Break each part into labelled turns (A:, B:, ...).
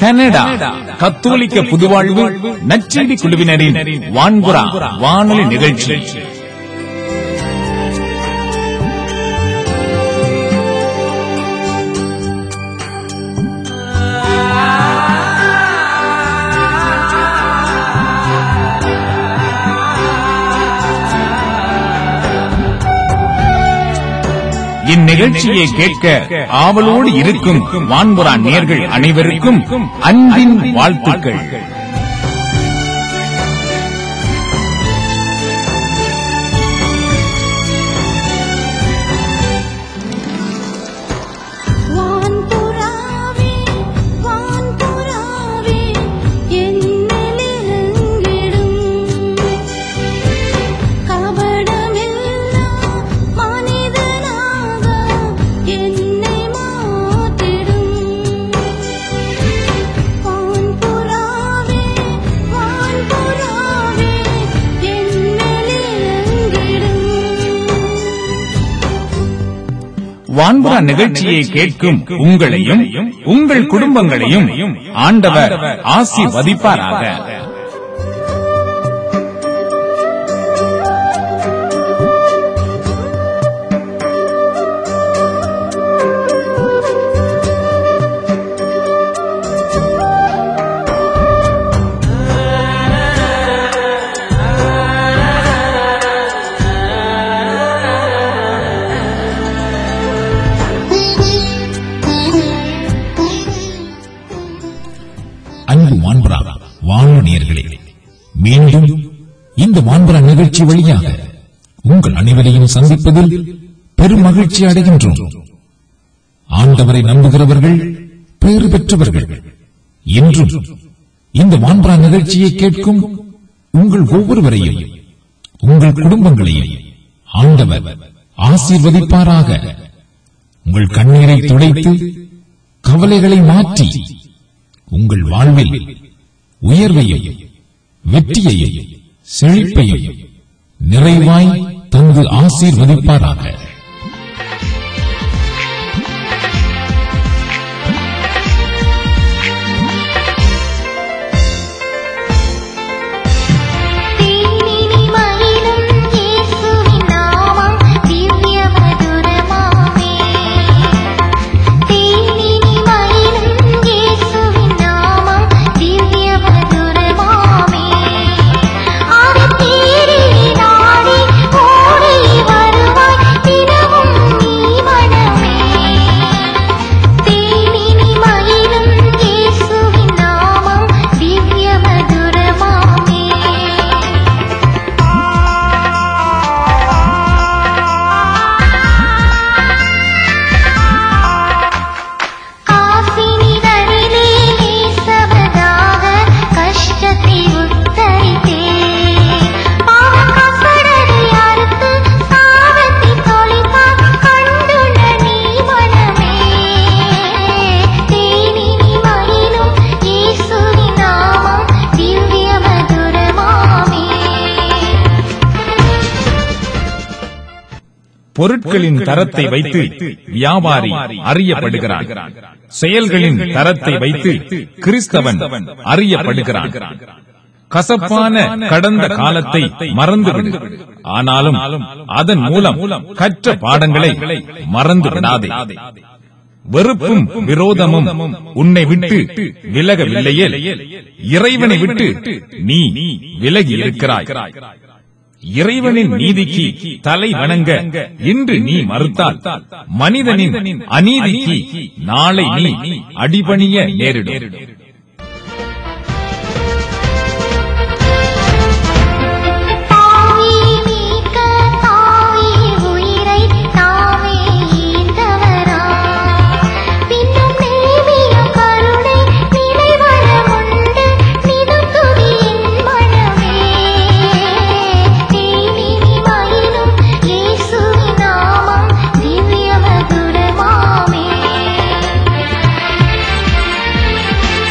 A: Canada கத்தோலிக்க புதுவாழ்வு நச்செடி குழுவினரின் வான்புறா வானொலி நிகழ்ச்சி இந்நிகழ்ச்சியை கேட்க ஆவலோடு இருக்கும் வான்புறா நேர்கள் அனைவருக்கும் அன்பின் வாழ்த்துக்கள்
B: வான்புறாவே வான்புறாவே என்னிலெங்கிடும் கபடமில்லா மனிதனாக என்னை மாற்றிடும் வான்புறாவே வான்புறாவே என்னிலெங்கிடும்
A: வான்புறா நிகழ்ச்சியை கேட்கும் உங்களையும் உங்கள் குடும்பங்களையும் ஆண்டவர் ஆசீர்வதிப்பாராக
C: அன்பு வான்பரா வானொலியர்களே மீண்டும் இந்த வான்பரா நிகழ்ச்சி வழியாக உங்கள் அனைவரையும் சந்திப்பதில் பெரும் மகிழ்ச்சி அடைகின்றோம் ஆண்டவரை நம்புகிறவர்கள் பேறு பெற்றவர்கள் என்றும் இந்த வான்பரா நிகழ்ச்சியை கேட்கும் உங்கள் ஒவ்வொருவரையும் உங்கள் குடும்பங்களையும் ஆண்டவர் ஆசீர்வதிப்பாராக உங்கள் கண்ணீரை துடைத்து கவலைகளை மாற்றி உங்கள் வாழ்வில் உயர்வையும் வெற்றியையும் செழிப்பையும் நிறைவாய் தந்து ஆசீர்வதிப்பாராக
B: தீனினி மகிழும் இயேசுவின் நாமம் திவ்ய மதுரமாமே தீனினி மகிழும் இயேசுவின் நாமம் திவ்ய மதுரமாமே அவர் தேடி நாடி ஓடி வருவாய் தினமும் நீ மனமே தீனினி மகிழும் இயேசுவின் நாமம் திவ்ய மதுரமாமே காசினிதனிலே நேசவதாக கஷ்டத்தை உத்தரித்தே பாவம் கசடரை அறுத்து சாபத்தை தொலைத்தார் கண்டுண நீ மனமே தேனினி மகிழும் இயேசுவின் நாமம் திவ்ய மதுரமாமே
A: பொருட்களின் தரத்தை வைத்து வியாபாரி அறியப்படுகிறான் செயல்களின் தரத்தை வைத்து கிறிஸ்தவன் அறியப்படுகிறான் கசப்பான கடந்த காலத்தை மறந்துவிடு ஆனாலும் அதன் மூலம் கற்ற பாடங்களை மறந்து விடாதே வெறுப்பும் விரோதமும் உன்னை விட்டு விலகவில்லையே இறைவனை விட்டு நீ விலகி இருக்கிறாய் இறைவனின் நீதிக்கு தலை வணங்க இன்று நீ மறுத்தால் மனிதனின் அநீதிக்கு நாளை நீ அடிபணிய நேரிடும்
B: தாவி நீக்க தாவி உயிரை தாமே ஈந்தவரா பின்னும் நேமியும் கருணை நினைவரமுண்டு நிதம் துதியின் மனமே தேனினி மகிழும் இயேசுவின் நாமம் திவ்ய மதுரமாமே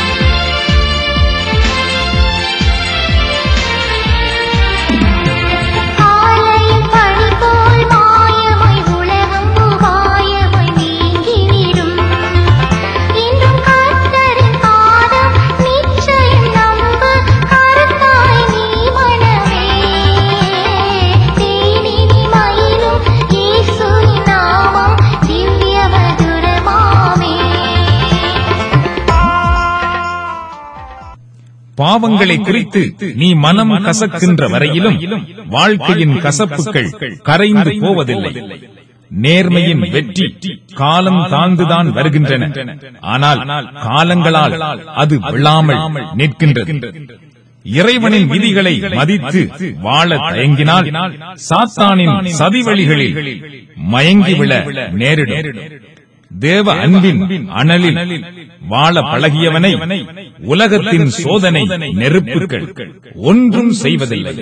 A: பாவங்களை குறித்து நீ மனம் கசக்கின்ற வரையிலும் வாழ்க்கையின் கசப்புகள் கரைந்து போவதில்லை நேர்மையின் வெற்றி காலம் தாழ்ந்துதான் வருகின்றன ஆனால் காலங்களால் அது விழாமல் நிற்கின்றது இறைவனின் விதிகளை மதித்து வாழ தயங்கினால் சாத்தானின் சதிவழிகளில் மயங்கி விழ நேரிடும் தேவ அன்பின் அனலில் வாழ பழகியவனை உலகத்தின் சோதனை நெருப்புகள் ஒன்றும் செய்வதில்லை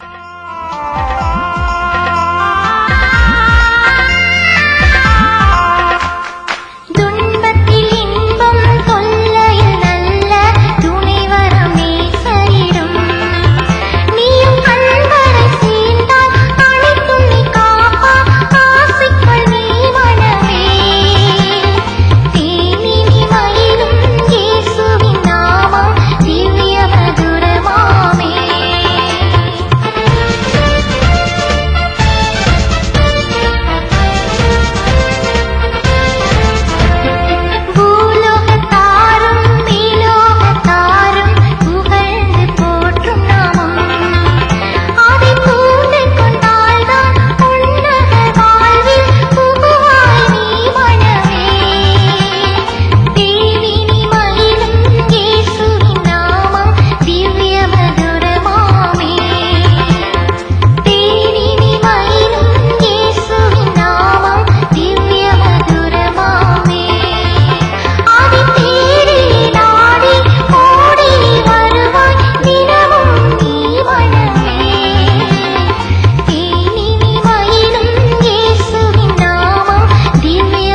B: துன்பத்தில் இன்பம் தொல்லையில் நல்ல துணைவரமே சரிடும் நீயும் அன்பரை சேர்ந்தால் அனைத்தும் நீ காப்பா ஆசைக்குள் நீ மனமே தேனினி மயிலும் இயேசுவின் நாமம் திவ்ய மதுரமாமே பூலோகத்தாரும் மேலோகத்தாரும் புகழ்ந்து போற்றும் நாமம் அதை பூண்டு கொண்டால்தான் உன்னத வாழ்வில் புகுவாய் நீ மனமே தேவினி மயிலும் இயேசுவின் நாமம் திவ்ய மதுரமாமே தேனினி மயிலும் இயேசுவின் நாமம் திவ்ய மதுரமாமே அதை தேடி நாடி ஓடி வருவாய் தினமும் நீ மனமே தேனினி மயிலும் இயேசுவின் நாமம் திவ்ய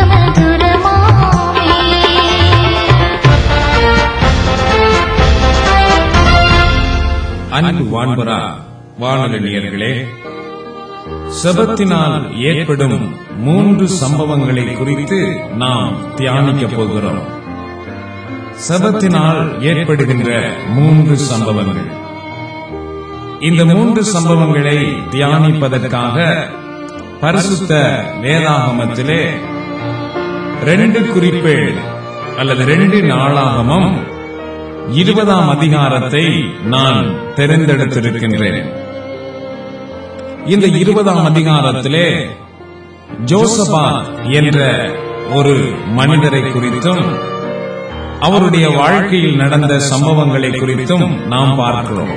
B: மதுரமாமே
D: அன்பு வான்பரா வானொலி நேயர்களே செபத்தினால் ஏற்படும் மூன்று சம்பவங்களை குறித்து நாம் தியானிக்கப் போகிறோம் செபத்தினால் ஏற்படுகின்ற மூன்று சம்பவங்கள் இந்த மூன்று சம்பவங்களை தியானிப்பதற்காக பரிசுத்த வேதாகமத்திலே ரெண்டு குறிப்பேடு அல்லது ரெண்டு நாளாகமம் இருபதாம் அதிகாரத்தை நான் தெரிந்தெடுத்திருக்கின்றேன் இந்த இருபதாம் அதிகாரத்திலே ஜோசபாத் என்ற ஒரு மனிதரை குறித்தும் அவருடைய வாழ்க்கையில் நடந்த சம்பவங்களை குறித்தும் நாம் பார்க்கிறோம்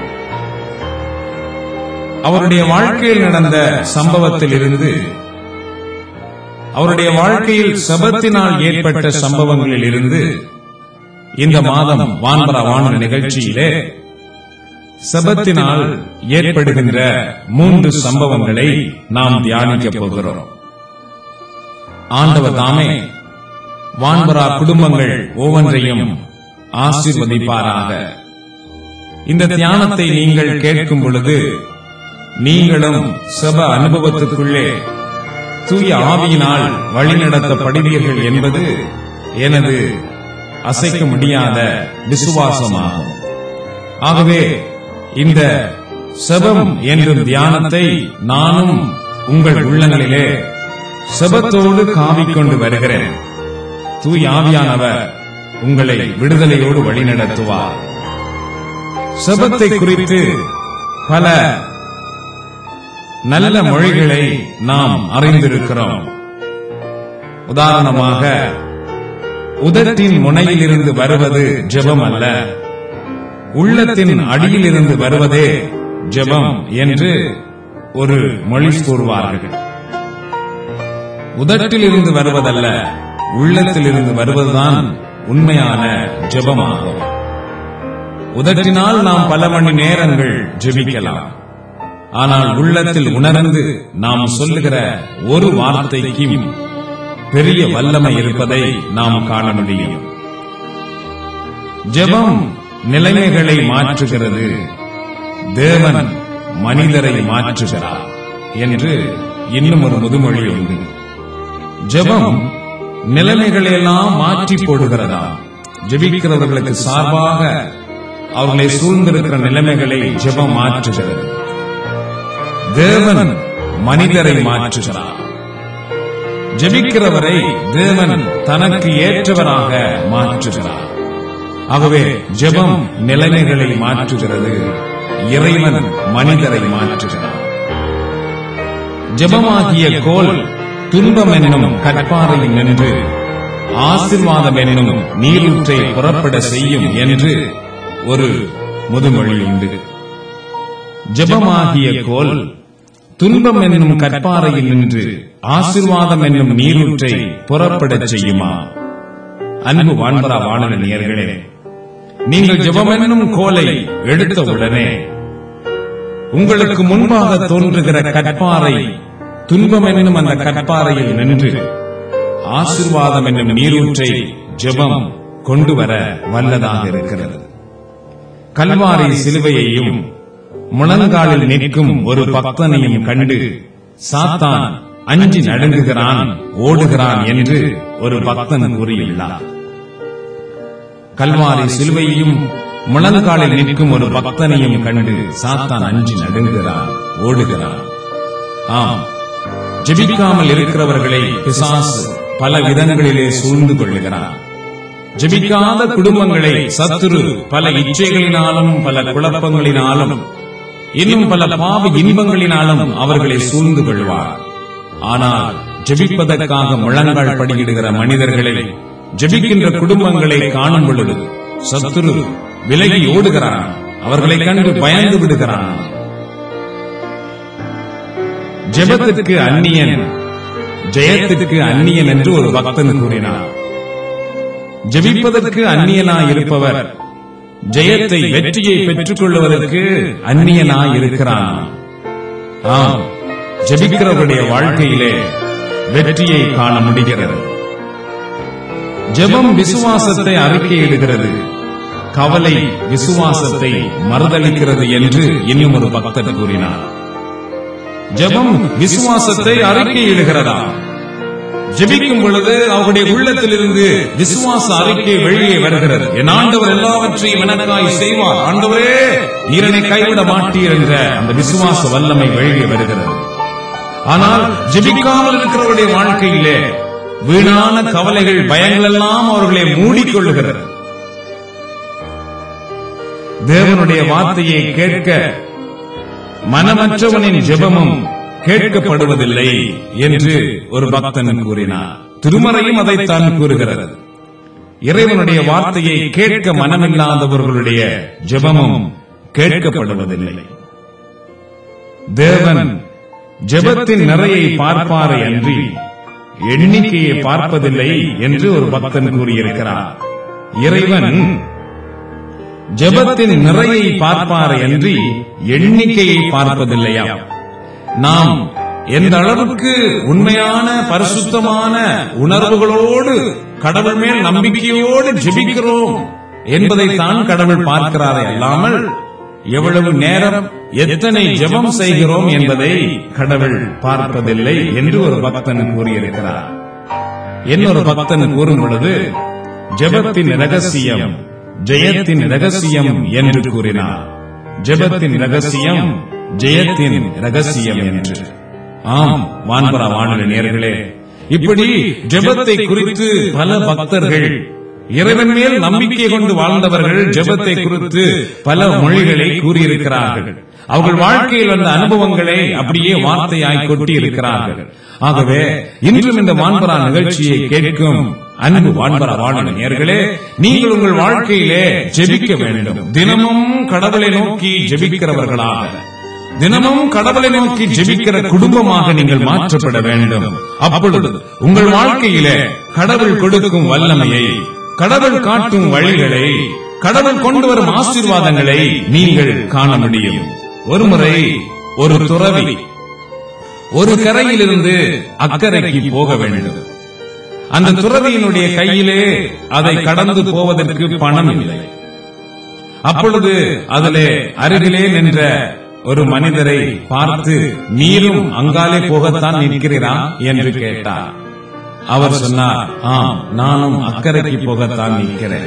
D: அவருடைய வாழ்க்கையில் நடந்த சம்பவத்தில் இருந்து அவருடைய வாழ்க்கையில் சபத்தினால் ஏற்பட்ட சம்பவங்களில் இருந்து இந்த மாதம் வான்பரா வானொலி நிகழ்ச்சியிலே சபத்தினால் ஏற்படுகின்ற மூன்று சம்பவங்களை நாம் தியானிக்கப் போகிறோம் ஆண்டவர் தாமே வான்பரா குடும்பங்கள் ஒவ்வொன்றையும் ஆசீர்வதிப்பாராக இந்த தியானத்தை நீங்கள் கேட்கும் பொழுது நீங்களும் சப அனுபவத்துக்குள்ளே தூய ஆவியினால் வழிநடத்தப்படுவீர்கள் என்பது எனது அசைக்க முடியாத விசுவாசமாகும் ஆகவே இந்த செபம் என்றும் தியானத்தை நானும் உங்கள் உள்ளங்களிலே செபத்தோடு காவிக்கொண்டு வருகிறேன் தூய் ஆவியானவர் உங்களை விடுதலையோடு வழிநடத்துவார் செபத்தை குறித்து பல நல்ல மொழிகளை நாம் அறிந்திருக்கிறோம் உதாரணமாக உதட்டின் முனையிலிருந்து வருவது ஜெபம் அல்ல உள்ளத்தின் அடியிலிருந்து வருவதே ஜெபம் என்று ஒரு மொழி கூறுவார்கள் உதட்டிலிருந்து வருவதல்ல உள்ளத்திலிருந்து வருவதுதான் உண்மையான ஜெபமாகும் உதட்டினால் நாம் பல மணி நேரங்கள் ஜெபிக்கலாம் ஆனால் உள்ளத்தில் உணர்ந்து நாம் சொல்லுகிற ஒரு வார்த்தைக்கும் பெரிய வல்லமை இருப்பதை நாம் காண முடியும் ஜெபம் நிலைமைகளை மாற்றுகிறது தேவன் மனிதரை மாற்றுகிறார் என்று இன்னும் ஒரு முதுமொழி உண்டு ஜெபம் நிலைமைகளை எல்லாம் மாற்றி போடுகிறதா ஜெபிக்கிறவர்களுக்கு சார்பாக அவர்களை சூழ்ந்திருக்கிற நிலைமைகளை ஜெபம் மாற்றுகிறது தேவன் மனிதரை மாற்றுகிறார் ஜெபிக்கிறவரை தேவன் தனக்கு ஏற்றவராக மாற்றுகிறார் ஆகவே ஜெபம் நிலைமைகளை மாற்றுகிறது இறைவன் மனிதரை மாற்றுகிறார் ஜெபமாகிய கோல் துன்பம் என்னும் கற்பாறையில் நின்று ஆசிர்வாதம் என்னும் நீரூற்றை புறப்பட செய்யும் என்று ஒரு முதுமொழி உண்டு ஜெபமாகிய கோல் துன்பம் என்னும் கற்பாறையில் நின்று ஆசிர்வாதம் என்னும் நீரூற்றை புறப்படச் செய்யுமா அன்பு வான்பரா வானர நேயர்களே நீங்கள் ஜெபம் என்னும் கோலை எடுத்த உடனே உங்களுக்கு முன்பாக தோன்றுகிற கற்பாறை துன்பம் என்னும் அந்த கற்பாறையில் நின்று ஆசிர்வாதம் என்னும் நீரூற்றை ஜெபம் கொண்டு வர வல்லதாக இருக்கிறது கல்வாரி சிலுவையையும் முழங்காலில் நிற்கும் ஒரு பக்தனையும் கண்டு சாத்தான் அஞ்சி நடுங்குகிறான் ஓடுகிறான் என்று ஒரு பக்தன் கூறியுள்ளார் கல்வாரி சிலுவையையும் முழங்காலில் நிற்கும் ஒரு பக்தனையும் கண்டு சாத்தான் அஞ்சி நடுங்குகிறான் ஓடுகிறான் ஆம் ஜெபிக்காமல் இருக்கிறவர்களை பிசாசு பல விதங்களிலே சூழ்ந்து கொள்ளுகிறான் ஜெபிக்காத குடும்பங்களை சத்துரு பல இச்சைகளினாலும் பல குழப்பங்களினாலும் இன்னும் பல பாவ இன்பங்களினாலும் அவர்களை சூழ்ந்து கொள்வார் ஆனால் ஜெபிப்பதற்காக முழங்கால் படியிடுகிற மனிதர்களை ஜெபிக்கின்ற குடும்பங்களை காணும் பொழுது சத்துரு விலகி ஓடுகிறான் அவர்களை கண்டு பயந்து விடுகிறான் ஜெபத்திற்கு அந்நியன் ஜெயத்திற்கு அந்நியன் என்று ஒரு பக்தன் கூறினார் ஜெபிப்பதற்கு அந்நியனாய் இருப்பவர் ஜெயத்தை வெற்றியை பெற்றுக் கொள்வதற்கு அந்நியனாய் இருக்கிறான் ஆம் ஜெபிக்கிறவருடைய வாழ்க்கையிலே வெற்றியை காண முடிகிறது ஜெபம் விசுவாசத்தை அறிக்கையிடுகிறது கவலை விசுவாசத்தை மறுதளிக்கிறது என்று இன்னும் ஒரு பக்தர் கூறினார் ஜெபம் விசுவாசத்தை அறிக்கையிடுகிறதா ஜெபிக்கும் பொழுது அவருடைய உள்ளத்திலிருந்து விசுவாச அறிக்கை வெளியே வருகிறது என் ஆண்டவர் எல்லாவற்றையும் எனக்காய் செய்வார் ஆண்டவரே நீரனை கைவிட மாட்டீர் என்ற அந்த விசுவாச வல்லமை வெளியே வருகிறது ஆனால் ஜெபிக்காமல் இருக்கிறவருடைய வாழ்க்கையிலே வீணான கவலைகள் பயங்கள் எல்லாம் அவர்களை மூடிக்கொள்ளுகிறது தேவனுடைய வார்த்தையை கேட்க மனமற்றவனின் ஜெபமும் கேட்கப்படுவதில்லை என்று ஒரு பக்தன் கூறினார் திருமறையும் அதைத்தான் கூறுகிறது இறைவனுடைய வார்த்தையை கேட்க மனமில்லாதவர்களுடைய ஜெபமும் கேட்கப்படுவதில்லை தேவன் ஜெபத்தின் நிறையை பார்ப்பாரை அன்றி எண்ணிக்கையை பார்ப்பதில்லை என்று ஒரு பக்தன் கூறியிருக்கிறார் இறைவன் ஜெபத்தின் நிறையை பார்ப்பாரை அன்றி எண்ணிக்கையை பார்ப்பதில்லையா நாம் எந்த அளவுக்கு உண்மையான பரிசுத்தமான உணர்வுகளோடு கடவுள் மேல் நம்பிக்கையோடு ஜெபிக்கிறோம் என்பதைத்தான் கடவுள் பார்க்கிறாரே அல்லாமல் எவ்வளவு நேரம் எத்தனை ஜெபம் செய்கிறோம் என்பதை கடவுள் பார்ப்பதில்லை என்று ஒரு பக்தன் கூறியிருக்கிறார் இன்னொரு பக்தன் கூறும் பொழுது ஜெபத்தின் ரகசியம் ஜெயத்தின் ரகசியம் என்று கூறினார் ஜெபத்தின் ரகசியம் ஜெயத்தின் ரகசியம் என்று ஆம் வான்பரா வானொலி நேர்களே இப்படி ஜெபத்தை குறித்து பல பக்தர்கள் இறைவன் மேல் நம்பிக்கை கொண்டு வாழ்ந்தவர்கள் ஜெபத்தை குறித்து பல மொழிகளை கூறியிருக்கிறார்கள் அவர்கள் வாழ்க்கையில் வந்த அனுபவங்களை அப்படியே வார்த்தையாய் கொட்டி இருக்கிறார்கள் ஆகவே இன்றும் இந்த வான்பரா நிகழ்ச்சியை கேட்கும் அன்பு வான்பரா வாழும் நேர்களே நீங்கள் உங்கள் வாழ்க்கையிலே ஜெபிக்க வேண்டும் தினமும் கடவுளை நோக்கி ஜெபிக்கிறவர்களாக தினமும் கடவுளை நோக்கி ஜெபிக்கிற குடும்பமாக நீங்கள் மாற்றப்பட வேண்டும் அப்பொழுது உங்கள் வாழ்க்கையிலே கடவுள் கொடுக்கும் வல்லமையை கடவுள் காட்டும் வழிகளை கடவுள் கொண்டு வரும் ஆசீர்வாதங்களை நீங்கள் காண முடியும் ஒருமுறை ஒரு துறவி ஒரு கரையிலிருந்து அக்கறைக்கு போக வேண்டும் அந்த துறவியினுடைய கையிலே அதை கடந்து போவதற்கு பணம் இல்லை அப்பொழுது அதிலே அருகிலே நின்ற ஒரு மனிதரை பார்த்து நீரும் அங்காலே போகத்தான் நிற்கிறீரா என்று கேட்டார் அவர் சொன்னார் ஆம் நானும் அக்கறைக்கு போகத்தான் நிற்கிறேன்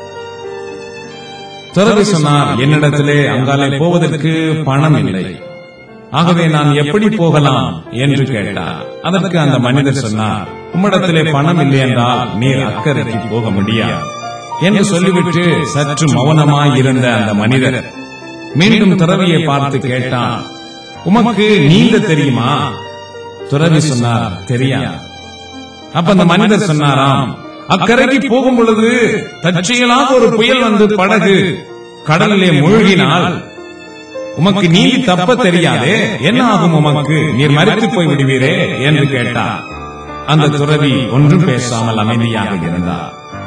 D: துறவி சொன்னார் என்னிடத்திலே அங்காலே போவதற்கு பணம் இல்லை ஆகவே நான் எப்படி போகலாம் என்று கேட்டார் அதற்கு அந்த மனிதர் சொன்னார் உம்மிடத்திலே பணம் இல்லை என்றால் நீர் அக்கறைக்கு போக முடியாது என்று சொல்லிவிட்டு சற்று மௌனமாய் இருந்த அந்த மனிதர் மீண்டும் துறவியை பார்த்து கேட்டான் உமக்கு நீந்த தெரியுமா துறவி சொன்னார் தெரியாது அப்ப அந்த மனிதர் சொன்னாராம் அக்கரைக்கு போகும் பொழுது தற்செயலாக ஒரு புயல் வந்து படகு கடலிலே மூழ்கினால் உமக்கு நீந்தி தப்ப தெரியாதே என்ன ஆகும் உமக்கு நீர் மறித்து போய் விடுவீரே என்று கேட்டார் அந்த துறவி ஒன்றும் பேசாமல் அமைதியாக இருந்தார்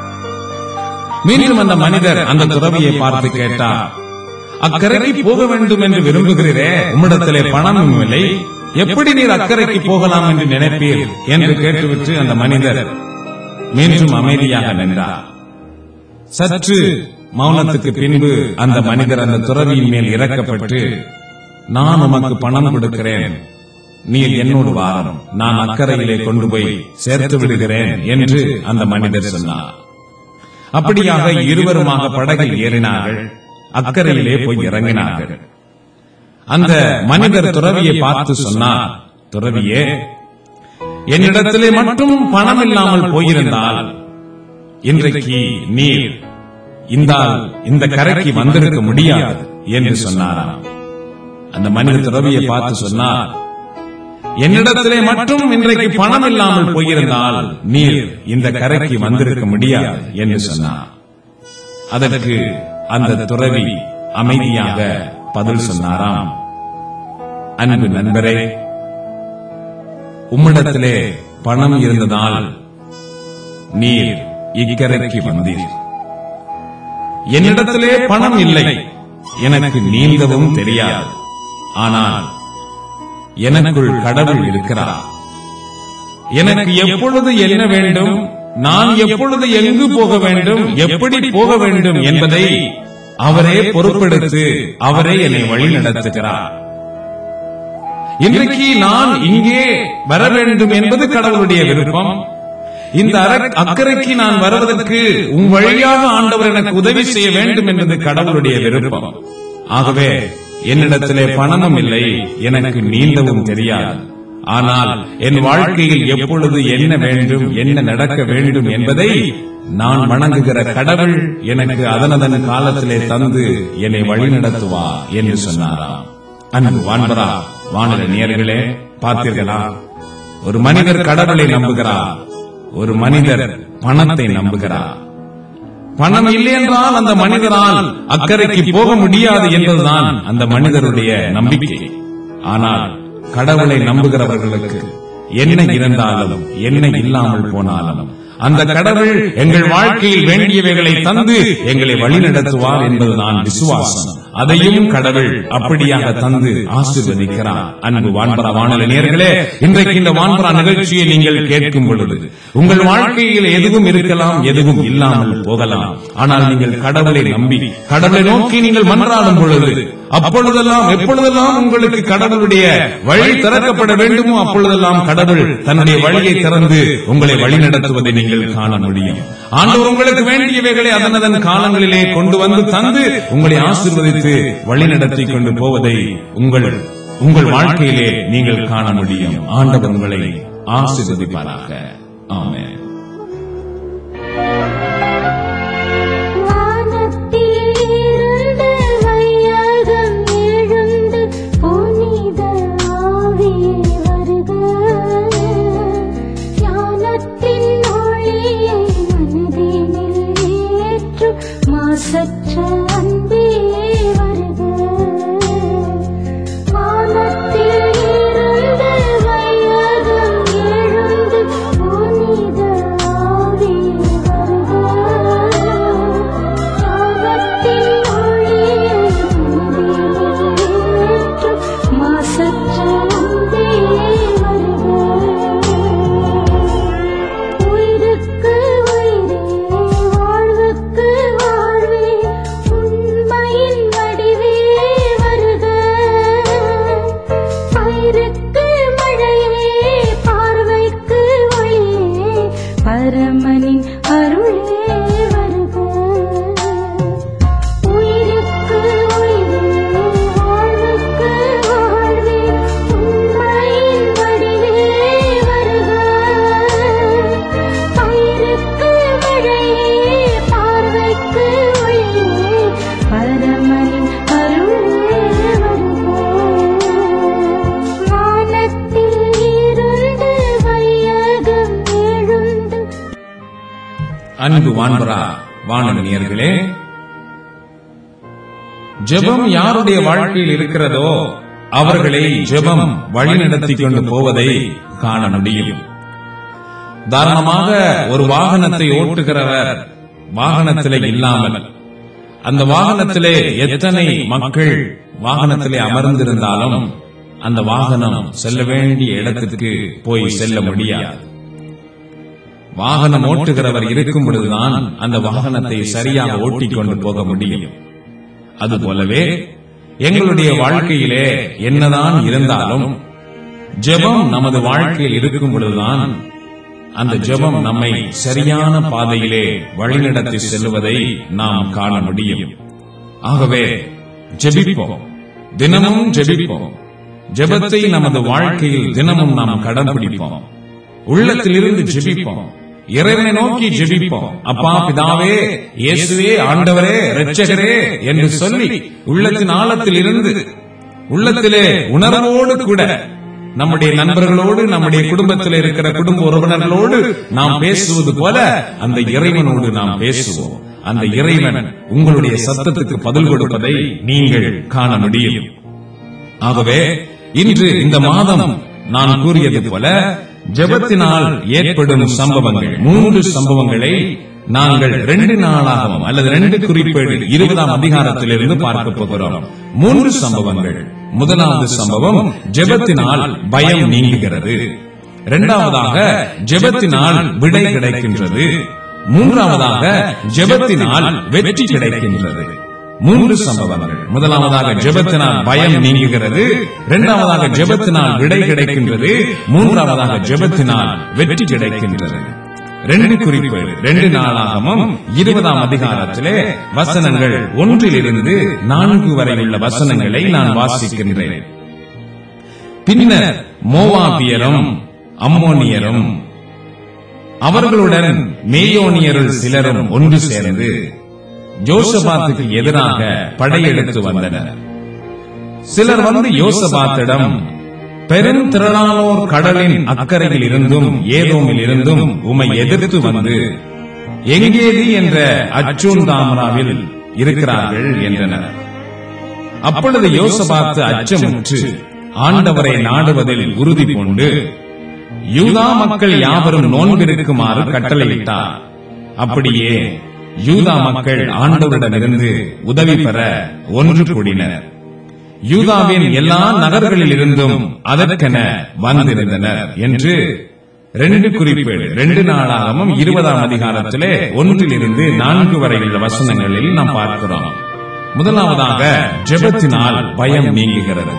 D: மீண்டும் அந்த மனிதர் அந்த துறவியை பார்த்து கேட்டார் அக்கரைக்கு போக வேண்டும் என்று விரும்புகிறீரே உம்மிடத்திலே பணமும் இல்லை எப்படி நீர் அக்கறைக்கு போகலாம் என்று நினைப்பீர் என்று கேட்டுவிட்டு அந்த மனிதர் மீண்டும் அமைதியாக நின்றார் சற்று மௌனத்துக்கு பின்பு அந்த மனிதர் அந்த துறவியின் மேல் இறக்கப்பட்டு நான் உமக்கு பணம் கொடுக்கிறேன் நீர் என்னோடு வாரம் நான் அக்கறையிலே கொண்டு போய் சேர்த்து விடுகிறேன் என்று அந்த மனிதர் சொன்னார் அப்படியாக இருவருமாக படகில் ஏறினார்கள் அக்கறையிலே போய் இறங்கினார்கள் அந்த மனிதர் துறவியை பார்த்து சொன்னார் துறவியே என்னிடத்திலே மட்டும் பணம் இல்லாமல் போயிருந்தால் இன்றைக்கு நீர் இந்த இந்த கரைக்கு வந்திருக்க முடியாது என்று சொன்னாராம் அந்த மனித துறவியை பார்த்து சொன்னார் என்னிடத்திலே மட்டும் இன்றைக்கு பணம் இல்லாமல் போயிருந்தால் நீர் இந்த கரைக்கு வந்திருக்க முடியாது என்று சொன்னார் அதற்கு அந்த துறவி அமைதியாக பதில் சொன்னாராம் அன்பு நண்பரே உம்மிடத்திலே பணம் இருந்ததால் நீர் இக்கரைக்கு வந்தீர் என்னிடத்திலே பணம் இல்லை எனக்கு நீந்தவும் தெரியாது ஆனால் எனக்குள் கடவுள் இருக்கிறார் எனக்கு எப்பொழுது என்ன வேண்டும் நான் எப்பொழுது எங்கு போக வேண்டும் எப்படி போக வேண்டும் என்பதை அவரே பொறுப்பெடுத்து அவரே என்னை வழி நடத்துகிறார் இன்றைக்கு நான் இங்கே வர வேண்டும் என்பது கடவுளுடைய விருப்பம் இந்த அர- அக்கறைக்கு நான் வருவதற்கு உன் வழியாக ஆண்டவர் எனக்கு உதவி செய்ய வேண்டும் என்பது கடவுளுடைய விருப்பம் ஆகவே என்னிடத்திலே பணமும் இல்லை எனக்கு நீந்தவும் தெரியாது ஆனால் என் வாழ்க்கையில் எப்பொழுது என்ன வேண்டும் என்ன நடக்க வேண்டும் என்பதை நான் வணங்குகிற கடவுள் எனக்கு அதனதன் காலத்திலே தந்து என்னை வழிநடத்துவா என்று சொன்னாராம் அன்பு வான்பரா வானர நேயர்களே பார்த்தீர்களா ஒரு மனிதர் கடவுளை நம்புகிறார் ஒரு மனிதர் பணத்தை நம்புகிறார் பணம் இல்லை என்றால் அந்த மனிதரால் அக்கறைக்கு போக முடியாது என்பதுதான் அந்த மனிதருடைய நம்பிக்கை ஆனால் கடவுளை நம்புகிறவர்களுக்கு என்ன இருந்தாலும் என்ன இல்லாமல் போனாலும் அந்த கடவுள் எங்கள் வாழ்க்கையில் வேண்டியவைகளை தந்து எங்களை வழிநடத்துவார் என்பதுதான் விசுவாசம் அதையும் கடவுள் அப்படியாக தந்து ஆசீர்வதிக்கிறார் அன்பு வான்பரா வானொலி நேர்களே இன்றைக்கு இந்த வான்பரா நிகழ்ச்சியை நீங்கள் கேட்கும் பொழுது உங்கள் வாழ்க்கையில் எதுவும் இருக்கலாம் எதுவும் இல்லாமல் போகலாம் ஆனால் நீங்கள் கடவுளை நம்பி கடவுளை நோக்கி நீங்கள் மன்றாடும் பொழுது அப்பொழுதெல்லாம் எப்பொழுதெல்லாம் உங்களுக்கு கடவுளுடைய வழி திறக்கப்பட வேண்டுமோ அப்பொழுதெல்லாம் கடவுள் தன்னுடைய வழியை திறந்து உங்களை வழிநடத்துவதை நீங்கள் காண முடியும் ஆண்டவர் உங்களுக்கு வேண்டியவைகளை அதனதன் காலங்களிலே கொண்டு வந்து தந்து உங்களை ஆசீர்வதித்து வழிநடத்தி கொண்டு போவதை உங்கள் உங்கள் வாழ்க்கையிலே நீங்கள் காண முடியும் ஆண்டவர் உங்களை ஆசீர்வதிப்பாராக ஆமென்
B: வானத்திலிருந்து வையகம் எழுந்து புனித ஆவி வருக ஞானத்தின் ஒளியை மனதினில் ஏற்றும் மாசற்ற அன்பே வருக வானத்தில் இருந்து வையகம் எழுந்து புனித ஆவி வருக ஞானத்தின் ஒளியை மனதினில் ஏற்றும் மாசற்ற அன்பே வருக உயிருக்கு உயிரே வாழ்வுக்கு வாழ்வே உண்மையின் வடிவே வருக பயிருக்கு மழையே பார்வைக்கு ஒளியே பரமனின் அருளே வருக உயிருக்கு உயிரே வாழ்வுக்கு வாழ்வே உண்மையின் வடிவே வருக பயிருக்கு மழையே பார்வைக்கு
D: அன்பு வான்பரா வானவனியர்களே ஜெபம் யாருடைய வாழ்க்கையில் இருக்கிறதோ அவர்களை ஜெபம் வழிநடத்தி கொண்டு போவதை காண முடியும் உதாரணமாக ஒரு வாகனத்தை ஓட்டுகிறவர் வாகனத்திலே இல்லாமல் அந்த வாகனத்திலே எத்தனை மக்கள் வாகனத்திலே அமர்ந்திருந்தாலும் அந்த வாகனம் செல்ல வேண்டிய இடத்திற்கு போய் செல்ல முடியாது வாகனம் ஓட்டுகிறவர் இருக்கும் பொழுதுதான் அந்த வாகனத்தை சரியாக ஓட்டிக் கொண்டு போக முடியும் அதுபோலவே எங்களுடைய வாழ்க்கையிலே என்னதான் இருந்தாலும் ஜெபம் நமது வாழ்க்கையில் இருக்கும் பொழுதுதான் அந்த ஜெபம் நம்மை சரியான பாதையிலே வழிநடத்தி செல்வதை நாம் காண முடியும் ஆகவே ஜெபிப்போம் தினமும் ஜெபிப்போம் ஜெபத்தை நமது வாழ்க்கையில் தினமும் நாம் கடைபிடிப்போம் உள்ளத்திலிருந்து ஜெபிப்போம் இறைவனை நோக்கி ஜெபிப்போம் அப்பா பிதாவே இயேசுவே ஆண்டவரே இரட்சகரே என்று சொல்லி உள்ளத்தின் ஆழத்தில் இருந்து உள்ளத்திலே உணர்வோடு கூட நம்முடைய நண்பர்களோடு நம்முடைய குடும்பத்தில் இருக்கிற குடும்ப உறவினர்களோடு நாம் பேசுவது போல அந்த இறைவனோடு நாம் பேசுவோம் அந்த இறைவன் உங்களுடைய சத்தத்துக்கு பதில் கொடுப்பதை நீங்கள் காண முடியும் ஆகவே இன்று இந்த மாதம் நான் கூறியது போல ஜெபத்தினால் ஏற்படும் சம்பவங்கள் மூன்று சம்பவங்களை நாங்கள் ரெண்டு நாளாகவும் அல்லது ரெண்டு குறிப்பேடு இருபதாம் அதிகாரத்திலிருந்து பார்க்க போகிறோம் மூன்று சம்பவங்கள் முதலாவது சம்பவம் ஜெபத்தினால் பயம் நீங்குகிறது இரண்டாவதாக ஜெபத்தினால் விடை கிடைக்கின்றது மூன்றாவதாக ஜெபத்தினால் வெற்றி கிடைக்கின்றது மூன்று சம்பவங்கள் முதலாவதாக ஜெபத்தினால் பயம் நீங்குகிறது இரண்டாவதாக ஜெபத்தினால் விடை கிடைக்கின்றது மூன்றாவதாக ஜெபத்தினால் வெற்றி கிடைக்கின்றது ரெண்டு குறிப்பு ரெண்டு நாளாகவும் இருபதாம் அதிகாரத்திலே வசனங்கள் ஒன்றிலிருந்து நான்கு வரை உள்ள வசனங்களை நான் வாசிக்கின்றேன் பின்னர் மோவாபியரும் அம்மோனியரும் அவர்களுடன் மேயோனியருள் சிலரும் ஒன்று சேர்ந்து யோசபாத்துக்கு எதிராக படையெடுத்து வந்தனர் சிலர் வந்து யோசபாத்திடம் பெரும் திரளானோர் கடலின் அக்கறையில் இருந்தும் ஏதோமில் இருந்தும் உமை எதிர்த்து வந்து எங்கேதி என்ற அச்சூன் தாமராவில் இருக்கிறார்கள் என்றனர் அப்பொழுது யோசபாத்து அச்சமுற்று ஆண்டவரை நாடுவதில் உறுதி கொண்டு யூதா மக்கள் யாவரும் நோன்பிருக்குமாறு கட்டளையிட்டார் அப்படியே யூதா மக்கள் ஆண்டவரிடமிருந்து உதவி பெற ஒன்று கூடினர் யூதாவின் எல்லா நகர்களில் இருந்தும் அதற்கென வந்திருந்தனர் என்று ரெண்டு குறிப்பேடு ரெண்டு நாளாகவும் இருபதாம் அதிகாரத்திலே ஒன்றிலிருந்து நான்கு வரை உள்ள வசனங்களில் நாம் பார்க்கிறோம் முதலாவதாக ஜெபத்தினால் பயம் நீங்குகிறது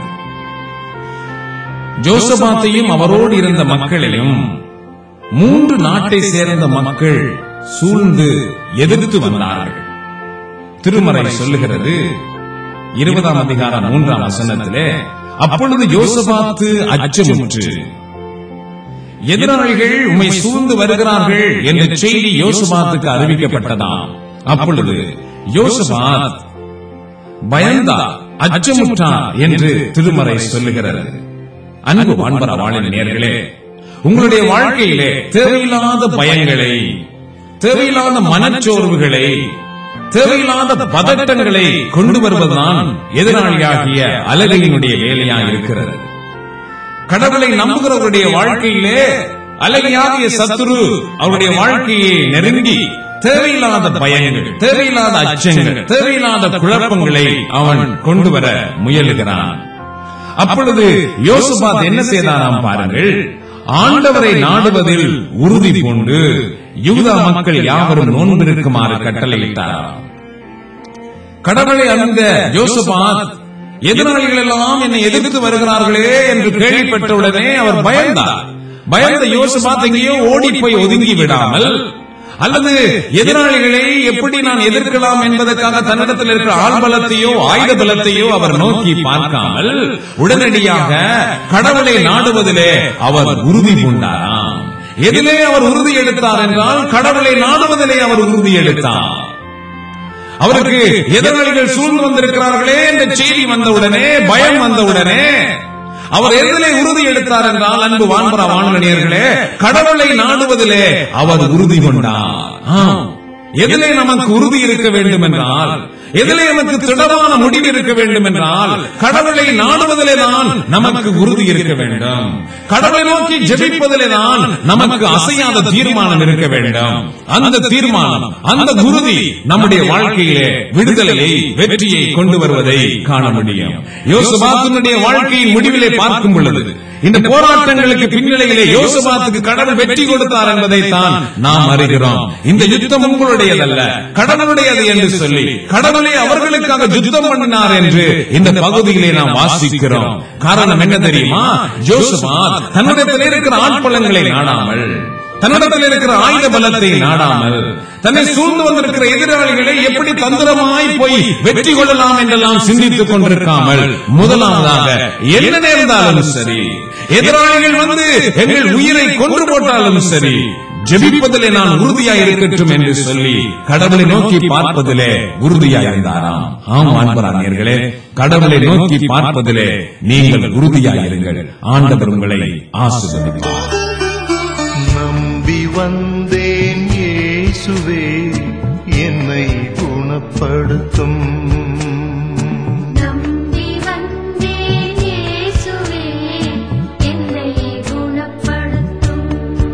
D: ஜோசபாத்தையும் அவரோடு இருந்த மக்களையும் மூன்று நாட்டை சேர்ந்த மக்கள் சூழ்ந்து எதிர்த்து வந்தார்கள் திருமறை சொல்லுகிறது இருபதாம் அதிகாரம் மூன்றாம் வசனத்திலே அப்பொழுது யோசபாத்து அச்சமுற்று எதிராளிகள் உம்மை சூழ்ந்து வருகிறார்கள் என்ற செய்தி யோசபாத்துக்கு அறிவிக்கப்பட்டதாம் அப்பொழுது யோசபாத் பயந்தார் அச்சமுற்றார் என்று திருமறை சொல்லுகிறது அன்பு வான்பர வாழின் நேர்களே உங்களுடைய வாழ்க்கையிலே தேவையில்லாத பயங்களை தேவையில்லாத மனச்சோர்வுகளை தேவையில்லாத பதட்டங்களை கொண்டு வருவதுதான் எதிராளியாகிய அலகையினுடைய வேலையா இருக்கிறது கடவுளை நம்புகிறவருடைய வாழ்க்கையிலே அலகையாகிய சத்துரு அவருடைய வாழ்க்கையை நெருங்கி தேவையில்லாத பயங்கள் தேவையில்லாத அச்சங்கள் தேவையில்லாத குழப்பங்களை அவன் கொண்டு வர முயலுகிறான் அப்பொழுது யோசுபாத் என்ன செய்தாராம் பாருங்கள் ஆண்டவரை நாடுவதில் உறுதி கொண்டு யூதா மக்கள் யாவரும் நோன்பிருக்குமாறு கட்டளையிட்டாராம் கடவுளை அறிந்த யோசபாத் எதிராளிகள் எல்லாம் என்னை எதிர்த்து வருகிறார்களே என்று கேள்விப்பட்டவுடனே அவர் பயந்தார் பயந்த யோசபாத் எங்கேயோ ஓடி போய் ஒதுங்கி விடாமல் அல்லது எதிராளிகளை எப்படி நான் எதிர்க்கலாம் என்பதற்காக தன்னிடத்தில் இருக்கிற ஆள் பலத்தையோ ஆயுத பலத்தையோ அவர் நோக்கி பார்க்காமல் உடனடியாக கடவுளை நாடுவதிலே அவர் உறுதி கொண்டாராம் எதிலே அவர் உறுதி எடுத்தார் என்றால் கடவுளை நாடுவதிலே அவர் உறுதி எடுத்தார் அவருக்கு எதிராளிகள் சூழ்ந்து வந்திருக்கிறார்களே என்ற செய்தி வந்தவுடனே பயம் வந்தவுடனே அவர் எதிலே உறுதி எடுத்தார் என்றால் அன்பு வான்பரா வான்மணியர்களே கடவுளை நாடுவதிலே அவர் உறுதி கொண்டார் ஆம் எதிலே நமக்கு உறுதி இருக்க வேண்டும் என்றால் எதிலே நமக்கு திடமான முடிவு இருக்க வேண்டும் என்றால் கடவுளை நாடுவதிலே தான் நமக்கு உறுதி இருக்க வேண்டும் கடவுளை நோக்கி ஜெபிப்பதிலே தான் நமக்கு அசையாத தீர்மானம் இருக்க வேண்டும் அந்த தீர்மானம் அந்த உறுதி நம்முடைய வாழ்க்கையிலே விடுதலையை வெற்றியை கொண்டு வருவதை காண முடியும் யோசுபாத்தினுடைய வாழ்க்கையின் முடிவிலே பார்க்கும் பொழுது இந்த போராட்டங்களுக்கு பின்னணியிலே யோசபாத்துக்கு கடவுள் வெற்றி கொடுத்தார் என்பதை தான் நாம் அறிகிறோம் இந்த யுத்தம் உங்களுடையதல்ல கடவுளுடையது என்று சொல்லி கடவுளே அவர்களுக்காக யுத்தம் பண்ணினார் என்று இந்த பகுதியிலே நாம் வாசிக்கிறோம் காரணம் என்ன தெரியுமா ஜோசபாத் தன்னிடத்தில் இருக்கிற ஆட்பலங்களை நாடாமல் தன்னிடத்தில் இருக்கிற ஆயுத பலத்தை நாடாமல் தன்னை சூழ்ந்து வந்திருக்கிற எதிராளிகளை எப்படி தந்திரமாய் போய் வெற்றி கொள்ளலாம் என்றெல்லாம் சிந்தித்துக் கொண்டிருக்காமல் முதலாவதாக என்ன நேர்ந்தாலும் சரி எதிராளிகள் வந்து எங்கள் உயிரை கொன்று போட்டாலும் சரி ஜெபிப்பதிலே நான் உறுதியாய் இருக்கட்டும் என்று சொல்லி கடவுளை நோக்கி பார்ப்பதிலே உறுதியாய் இருந்தாராம் ஆம் அன்பராணியர்களே கடவுளை நோக்கி பார்ப்பதிலே நீங்கள் உறுதியாய் இருங்கள் ஆண்டவர் உங்களை ஆசிர்வதிப்பார்
E: நம்பி வந்தேன் இயேசுவே என்னை குணப்படுத்தும்
B: நம்பி வந்தேன் இயேசுவே என்னை குணப்படுத்தும்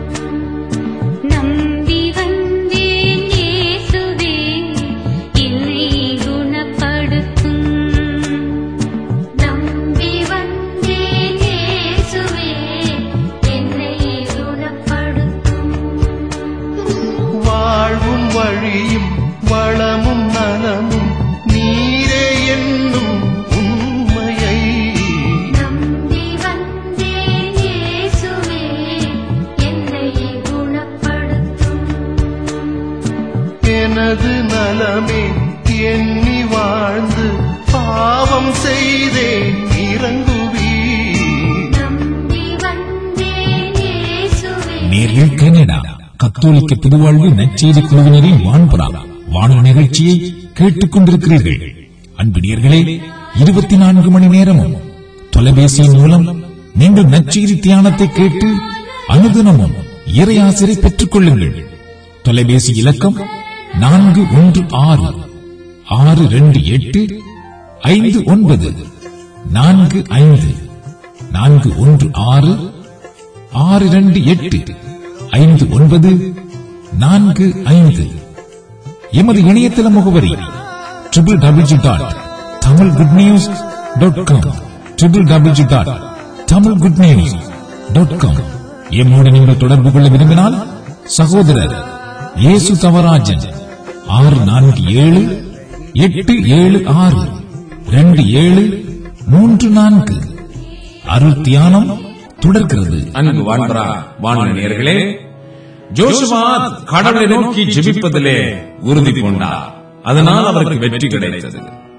B: நம்பி வந்தேன் இயேசுவே என்னை குணப்படுத்தும் நம்பி வந்தேன் இயேசுவே என்னை குணப்படுத்தும்
E: வாழ்வும் வழியும் வளமும் நலமும் நீரே என்னும் உண்மையை
B: நம்பி வந்தேன் இயேசுவே என்னை குணப்படுத்தும்
E: எனது நலமே எண்ணி வாழ்ந்து பாவம் செய்தேன் இறங்குவீர்
B: நம்பி வந்தேன் இயேசுவே
C: நேரில் கனடா கத்தோலிக்க புதுவாழ்வு நற்செய்தி குழுவினரின் வான்புறா வானொலி நிகழ்ச்சியை கேட்டுக் கொண்டிருக்கிறீர்கள் அன்பு நேர்களே இருபத்தி நான்கு மணி நேரமும் தொலைபேசியின் மூலம் நீங்கள் நற்செய்தி தியானத்தை கேட்டு அனுதினமும் இறை ஆசிரை பெற்றுக் கொள்ளுங்கள் தொலைபேசி இலக்கம் நான்கு ஒன்று ஆறு ஆறு ரெண்டு எட்டு ஐந்து ஒன்பது நான்கு ஐந்து நான்கு ஒன்று ஆறு ஆறு இரண்டு எட்டு ஐந்து ஒன்பது நான்கு ஐந்து எமது இணையதள முகவரி triple W dot Tamil good news dot com triple W dot Tamil good news dot com எம்மோடு நீங்கள் தொடர்பு கொள்ள விரும்பினால் சகோதரர் இயேசு தவராஜன் ஆறு நான்கு ஏழு எட்டு ஏழு ஆறு ரெண்டு ஏழு மூன்று நான்கு அருள் தியானம் தொடர்கிறது
D: அன்பு வான்பரா வானொலி நேயர்களே ஜோசுவா கடவுளை நோக்கி ஜெபிப்பதிலே உறுதி கொண்டார் அதனால் அவருக்கு வெற்றி கிடைத்தது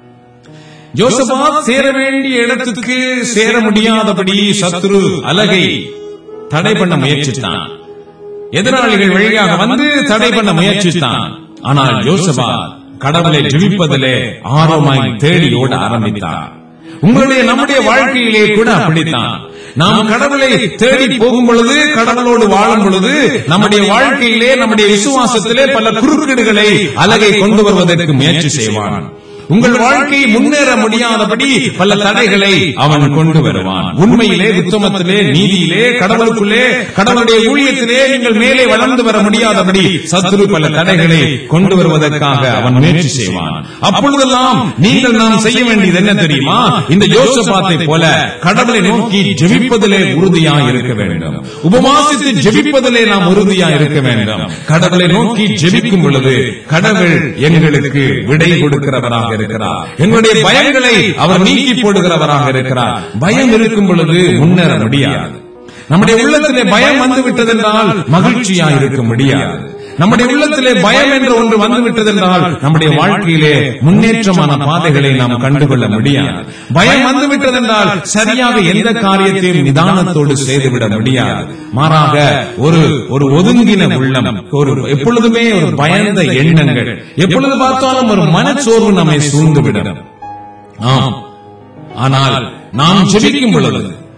D: ஜோசபா சேர வேண்டிய இடத்துக்கு சேர முடியாதபடி சத்ரு அலகை தடை பண்ண முயற்சித்தான் எதிராளிகள் வழியாக வந்து தடை பண்ண முயற்சித்தான் ஆனால் ஜோசபா கடவுளை ஜெபிப்பதிலே ஆர்வமாய் தேடி ஓட ஆரம்பித்தார் உங்களுடைய நம்முடைய வாழ்க்கையிலே கூட அப்படித்தான் நாம் கடவுளை தேடி போகும் பொழுது கடவுளோடு வாழும் பொழுது நம்முடைய வாழ்க்கையிலே நம்முடைய விசுவாசத்திலே பல குறுக்கீடுகளை அலகை கொண்டு வருவதற்கு முயற்சி செய்வான் உங்கள் வாழ்க்கை முன்னேற முடியாதபடி பல தடைகளை அவன் கொண்டு வருவான் உண்மையிலே உத்தமத்திலே நீதியிலே கடவுளுக்குள்ளே கடவுளுடைய ஊழியத்திலே நீங்கள் மேலே வளர்ந்து வர முடியாதபடி சத்துரு பல தடைகளை கொண்டு வருவதற்காக அவன் முயற்சி செய்வான் அப்பொழுதெல்லாம் நீங்கள் நாம் செய்ய வேண்டியது என்ன தெரியுமா இந்த யோசபாத்தை போல கடவுளை நோக்கி ஜெபிப்பதிலே உறுதியா இருக்க வேண்டும் உபவாசித்து ஜெபிப்பதிலே நாம் உறுதியா இருக்க வேண்டும் கடவுளை நோக்கி ஜெபிக்கும் பொழுது கடவுள் எங்களுக்கு விடை கொடுக்கிறவராக இருக்கிறார் எங்களுடைய பயங்களை அவர் நீக்கி போடுகிறவராக இருக்கிறார் பயம் இருக்கும் பொழுது முன்னேற முடியாது நம்முடைய உள்ளத்திலே பயம் வந்து விட்டதென்றால் மகிழ்ச்சியா இருக்க முடியாது நம்முடைய உள்ளத்திலே பயம் என்று ஒன்று வந்து விட்டதென்றால் நம்முடைய வாழ்க்கையிலே முன்னேற்றமான பாதைகளை நாம் கண்டுகொள்ள முடியாது பயம் வந்து விட்டதென்றால் சரியாக எந்த காரியத்தையும் நிதானத்தோடு செய்துவிட முடியாது மாறாக ஒரு ஒரு ஒதுங்கின உள்ளம் ஒரு எப்பொழுதுமே ஒரு பயந்த எண்ணங்கள் எப்பொழுது பார்த்தாலும் ஒரு மனச்சோர்வு நம்மை சூழ்ந்துவிடும் ஆம் ஆனால் நாம் ஜெபிக்கும் பொழுது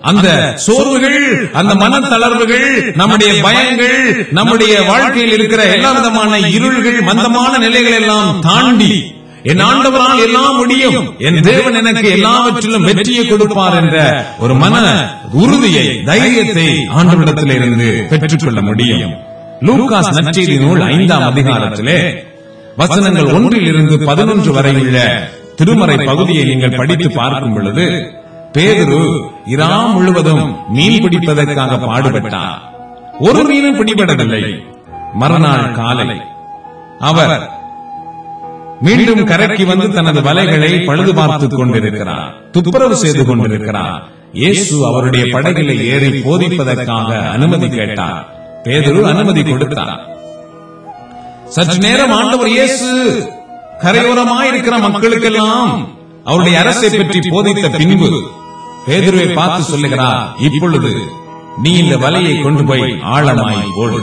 D: அந்த சோர்வுகள் அந்த மனத்தளர்வுகள் நம்முடைய பயங்கள் நம்முடைய வாழ்க்கையில் இருக்கிற எல்லா விதமான இருள்கள் மந்தமான நிலைகள் எல்லாம் தாண்டி என் ஆண்டவரால் எல்லாம் முடியும் என் தேவன் எனக்கு எல்லாவற்றிலும் வெற்றியை கொடுப்பார் என்ற ஒரு மன உறுதியை தைரியத்தை ஆண்டவரிடத்திலிருந்து பெற்றுக்கொள்ள முடியும் லூகாஸ் நற்செய்தி நூல் ஐந்தாம் அதிகாரத்திலே வசனங்கள் ஒன்றில் இருந்து பதினொன்று வரை உள்ள திருமறை பகுதியை நீங்கள் படித்து பார்க்கும் பொழுது பேதுரு இரா முழுவதும் மீன் பிடிப்பதற்காக பாடுபட்டார் ஒரு மீனும் பிடிபடவில்லை மறுநாள் காலை அவர் மீண்டும் கரைக்கு வந்து தனது வலைகளை பழுது பார்த்துக் கொண்டிருக்கிறார் துப்புரவு செய்து கொண்டிருக்கிறார் இயேசு அவருடைய படகிலே ஏறி போதிப்பதற்காக அனுமதி கேட்டார் பேதுரு அனுமதி கொடுத்தார் சற்று நேரம் ஆண்டவர் இயேசு கரையோரமாயிருக்கிற மக்களுக்கெல்லாம் அவருடைய அரசை பற்றி போதித்த பின்பு பேதுருவை பார்த்து சொல்லுகிறார் இப்பொழுது நீ இந்த வலையை கொண்டு போய் ஆழமாய் போடு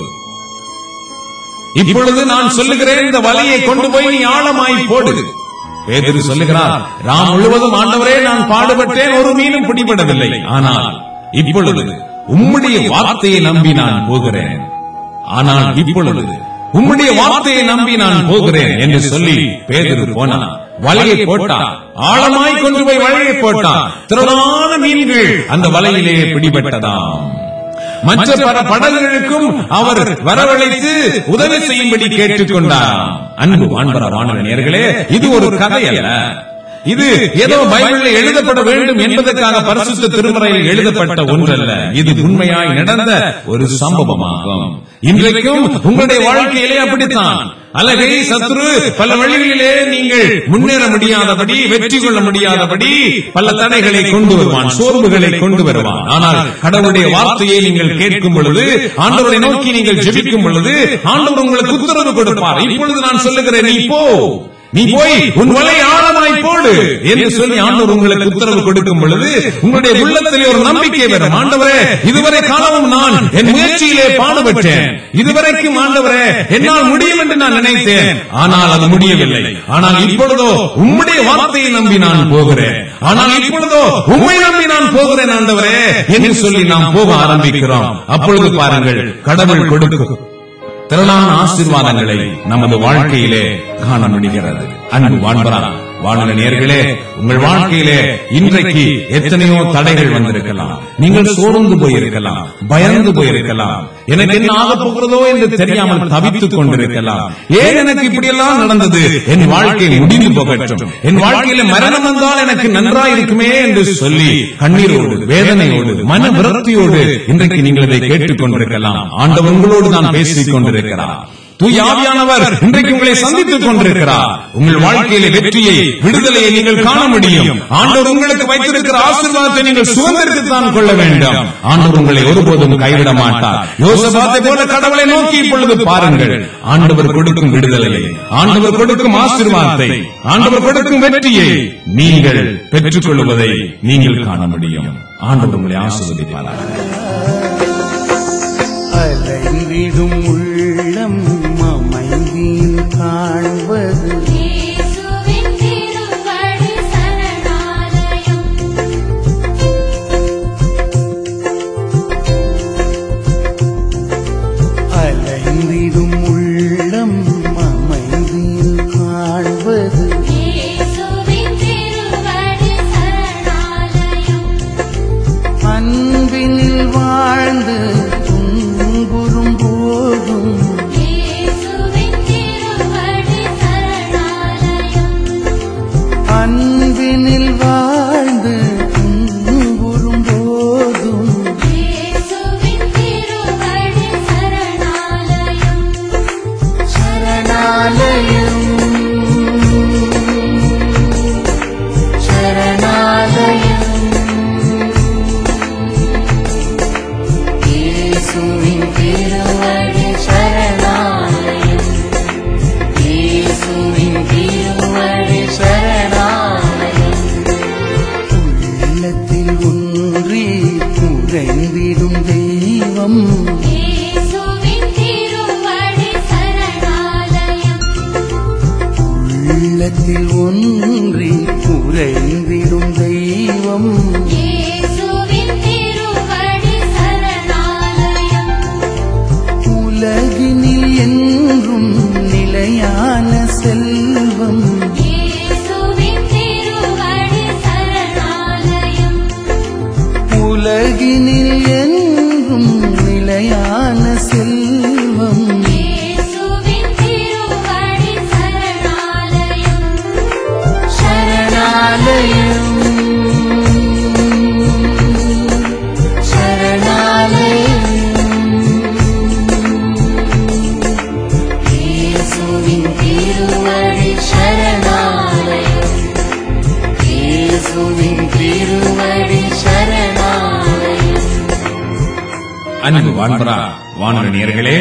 D: இப்பொழுது நான் சொல்லுகிறேன் இந்த வலையை கொண்டு போய் நீ ஆழமாய் போடு பேதுரு சொல்லுகிறார் ராம் முழுவதும் ஆண்டவரே நான் பாடுபட்டேன் ஒரு மீனும் பிடிபடவில்லை ஆனால் இப்பொழுது உம்முடைய வார்த்தையை நம்பி நான் போகிறேன் ஆனால் இப்பொழுது உம்முடைய வார்த்தையை நம்பி நான் போகிறேன் என்று சொல்லி பேதுரு போனான் வலையை போட்டான் ஆழமாய் கொண்டு போய் வலையை போட்டான் திரளான மீன்கள் அந்த வலையிலே பிடிபட்டதாம் மற்ற பல படகுகளுக்கும் அவர் வரவழைத்து உதவி செய்யும்படி கேட்டுக்கொண்டார் அன்பு வான்பர வானவ நேர்களே இது ஒரு கதை அல்ல இது ஏதோ பைபிளில் எழுதப்பட வேண்டும் என்பதற்காக பரிசுத்த திருமறையில் எழுதப்பட்ட ஒன்றல்ல இது உண்மையாய் நடந்த ஒரு சம்பவமாகும் இன்றைக்கும் உங்களுடைய வாழ்க்கையிலே அப்படித்தான் அழகை சத்ரு பல வழிகளிலே நீங்கள் முன்னேற முடியாதபடி வெற்றி கொள்ள முடியாதபடி பல தடைகளை கொண்டு வருவான் சோர்வுகளை கொண்டு வருவான் ஆனால் கடவுளுடைய வார்த்தையை நீங்கள் கேட்கும் பொழுது ஆண்டவரை நோக்கி நீங்கள் ஜெபிக்கும் பொழுது ஆண்டவர் உங்களுக்கு உத்தரவு கொடுப்பார் இப்பொழுது நான் சொல்லுகிறேன் நீ போ நீ போய் உன் வலை ஆழமாய் போடு என்று சொல்லி ஆண்டவர் உங்களுக்கு உத்தரவு கொடுக்கும் பொழுது உங்களுடைய உள்ளத்திலே ஒரு நம்பிக்கை வரும் ஆண்டவரே இதுவரை காலமும் நான் என் முயற்சியிலே பாடுபட்டேன் இதுவரைக்கும் ஆண்டவரே என்னால் முடியும் என்று நான் நினைத்தேன் ஆனால் அது முடியவில்லை ஆனால் இப்பொழுதோ உம்முடைய வார்த்தையை நம்பி நான் போகிறேன் ஆனால் இப்பொழுதோ உம்மை நம்பி நான் போகிறேன் ஆண்டவரே என்று சொல்லி நாம் போக ஆரம்பிக்கிறோம் அப்பொழுது பாருங்கள் கடவுள் கொடுக்கும் திரளான ஆசீர்வாதங்களை நமது வாழ்க்கையிலே காண முடிகிறது அன்பு வான்பரா வானொலி நேர்களே உங்கள் வாழ்க்கையிலே இன்றைக்கு எத்தனையோ தடைகள் வந்திருக்கலாம் நீங்கள் சோர்ந்து போயிருக்கலாம் பயந்து போயிருக்கலாம் எனக்கு என்ன ஆகப் போகிறதோ என்று தெரியாமல் தவித்துக் கொண்டிருக்கலாம் ஏன் எனக்கு இப்படியெல்லாம் நடந்தது என் வாழ்க்கை முடிந்து போகட்டும் என் வாழ்க்கையில மரணம் வந்தால் எனக்கு நன்றாய் இருக்குமே என்று சொல்லி கண்ணீரோடு வேதனையோடு மன விரக்தியோடு இன்றைக்கு நீங்கள் இதை கேட்டுக் கொண்டிருக்கலாம் ஆண்டவர் உங்களோடு தான் பேசிக் கொண்டிருக்கிறார் தூய் ஆவியானவர் இன்றைக்கு உங்களை சந்தித்துக் கொண்டிருக்கிறார் உங்கள் வாழ்க்கையில வெற்றியை விடுதலையை நீங்கள் காண முடியும் ஆண்டவர் உங்களுக்கு வைத்திருக்கிற ஆசீர்வாதத்தை நீங்கள் சுதந்திரத்துத்தான் கொள்ள வேண்டும் ஆண்டவர் உங்களை ஒருபோதும் கைவிட மாட்டார் யோசபாத்தை போல கடவுளை நோக்கி இப்பொழுது பாருங்கள் ஆண்டவர் கொடுக்கும் விடுதலையை ஆண்டவர் கொடுக்கும் ஆசீர்வாதத்தை ஆண்டவர் கொடுக்கும் வெற்றியை நீங்கள் பெற்றுக் கொள்வதை நீங்கள் காண முடியும் ஆண்டவர் உங்களை ஆசீர்வதிப்பார்கள்
E: அலைந்திடும் உள்ளம் அமைதியில் காண்பது
B: இயேசுவின் திருவடி சரணாலயம்
E: அலைந்திடும் உள்ளம் அமைதியில் காண்பது
B: இயேசுவின் திருவடி சரணாலயம்
E: அன்பினில் வாழ்ந்து துன்புறும் போதும்
B: இயேசுவின் திருவடி சரணாலயம்
E: அன்பினில் வாழ்ந்து துன்புறும் போதும்
B: இயேசுவின் திருவடி சரணாலயம்
E: சரணாலயம் சரணாலயம் இயேசுவின் திருவடி சரணாலயம் இயேசுவின் திருவடி சரணாலயம் உள்ளத்தில் ஒன்றி உறைந்திடும் தெய்வம்
B: இயேசுவின் திருவடி சரணாலயம்
E: உள்ளத்தில் ஒன்றி உறைந்திடும் தெய்வம்
B: இயேசுவின் திருவடி
D: அன்பு வான்பரா வானொலி நேயர்களே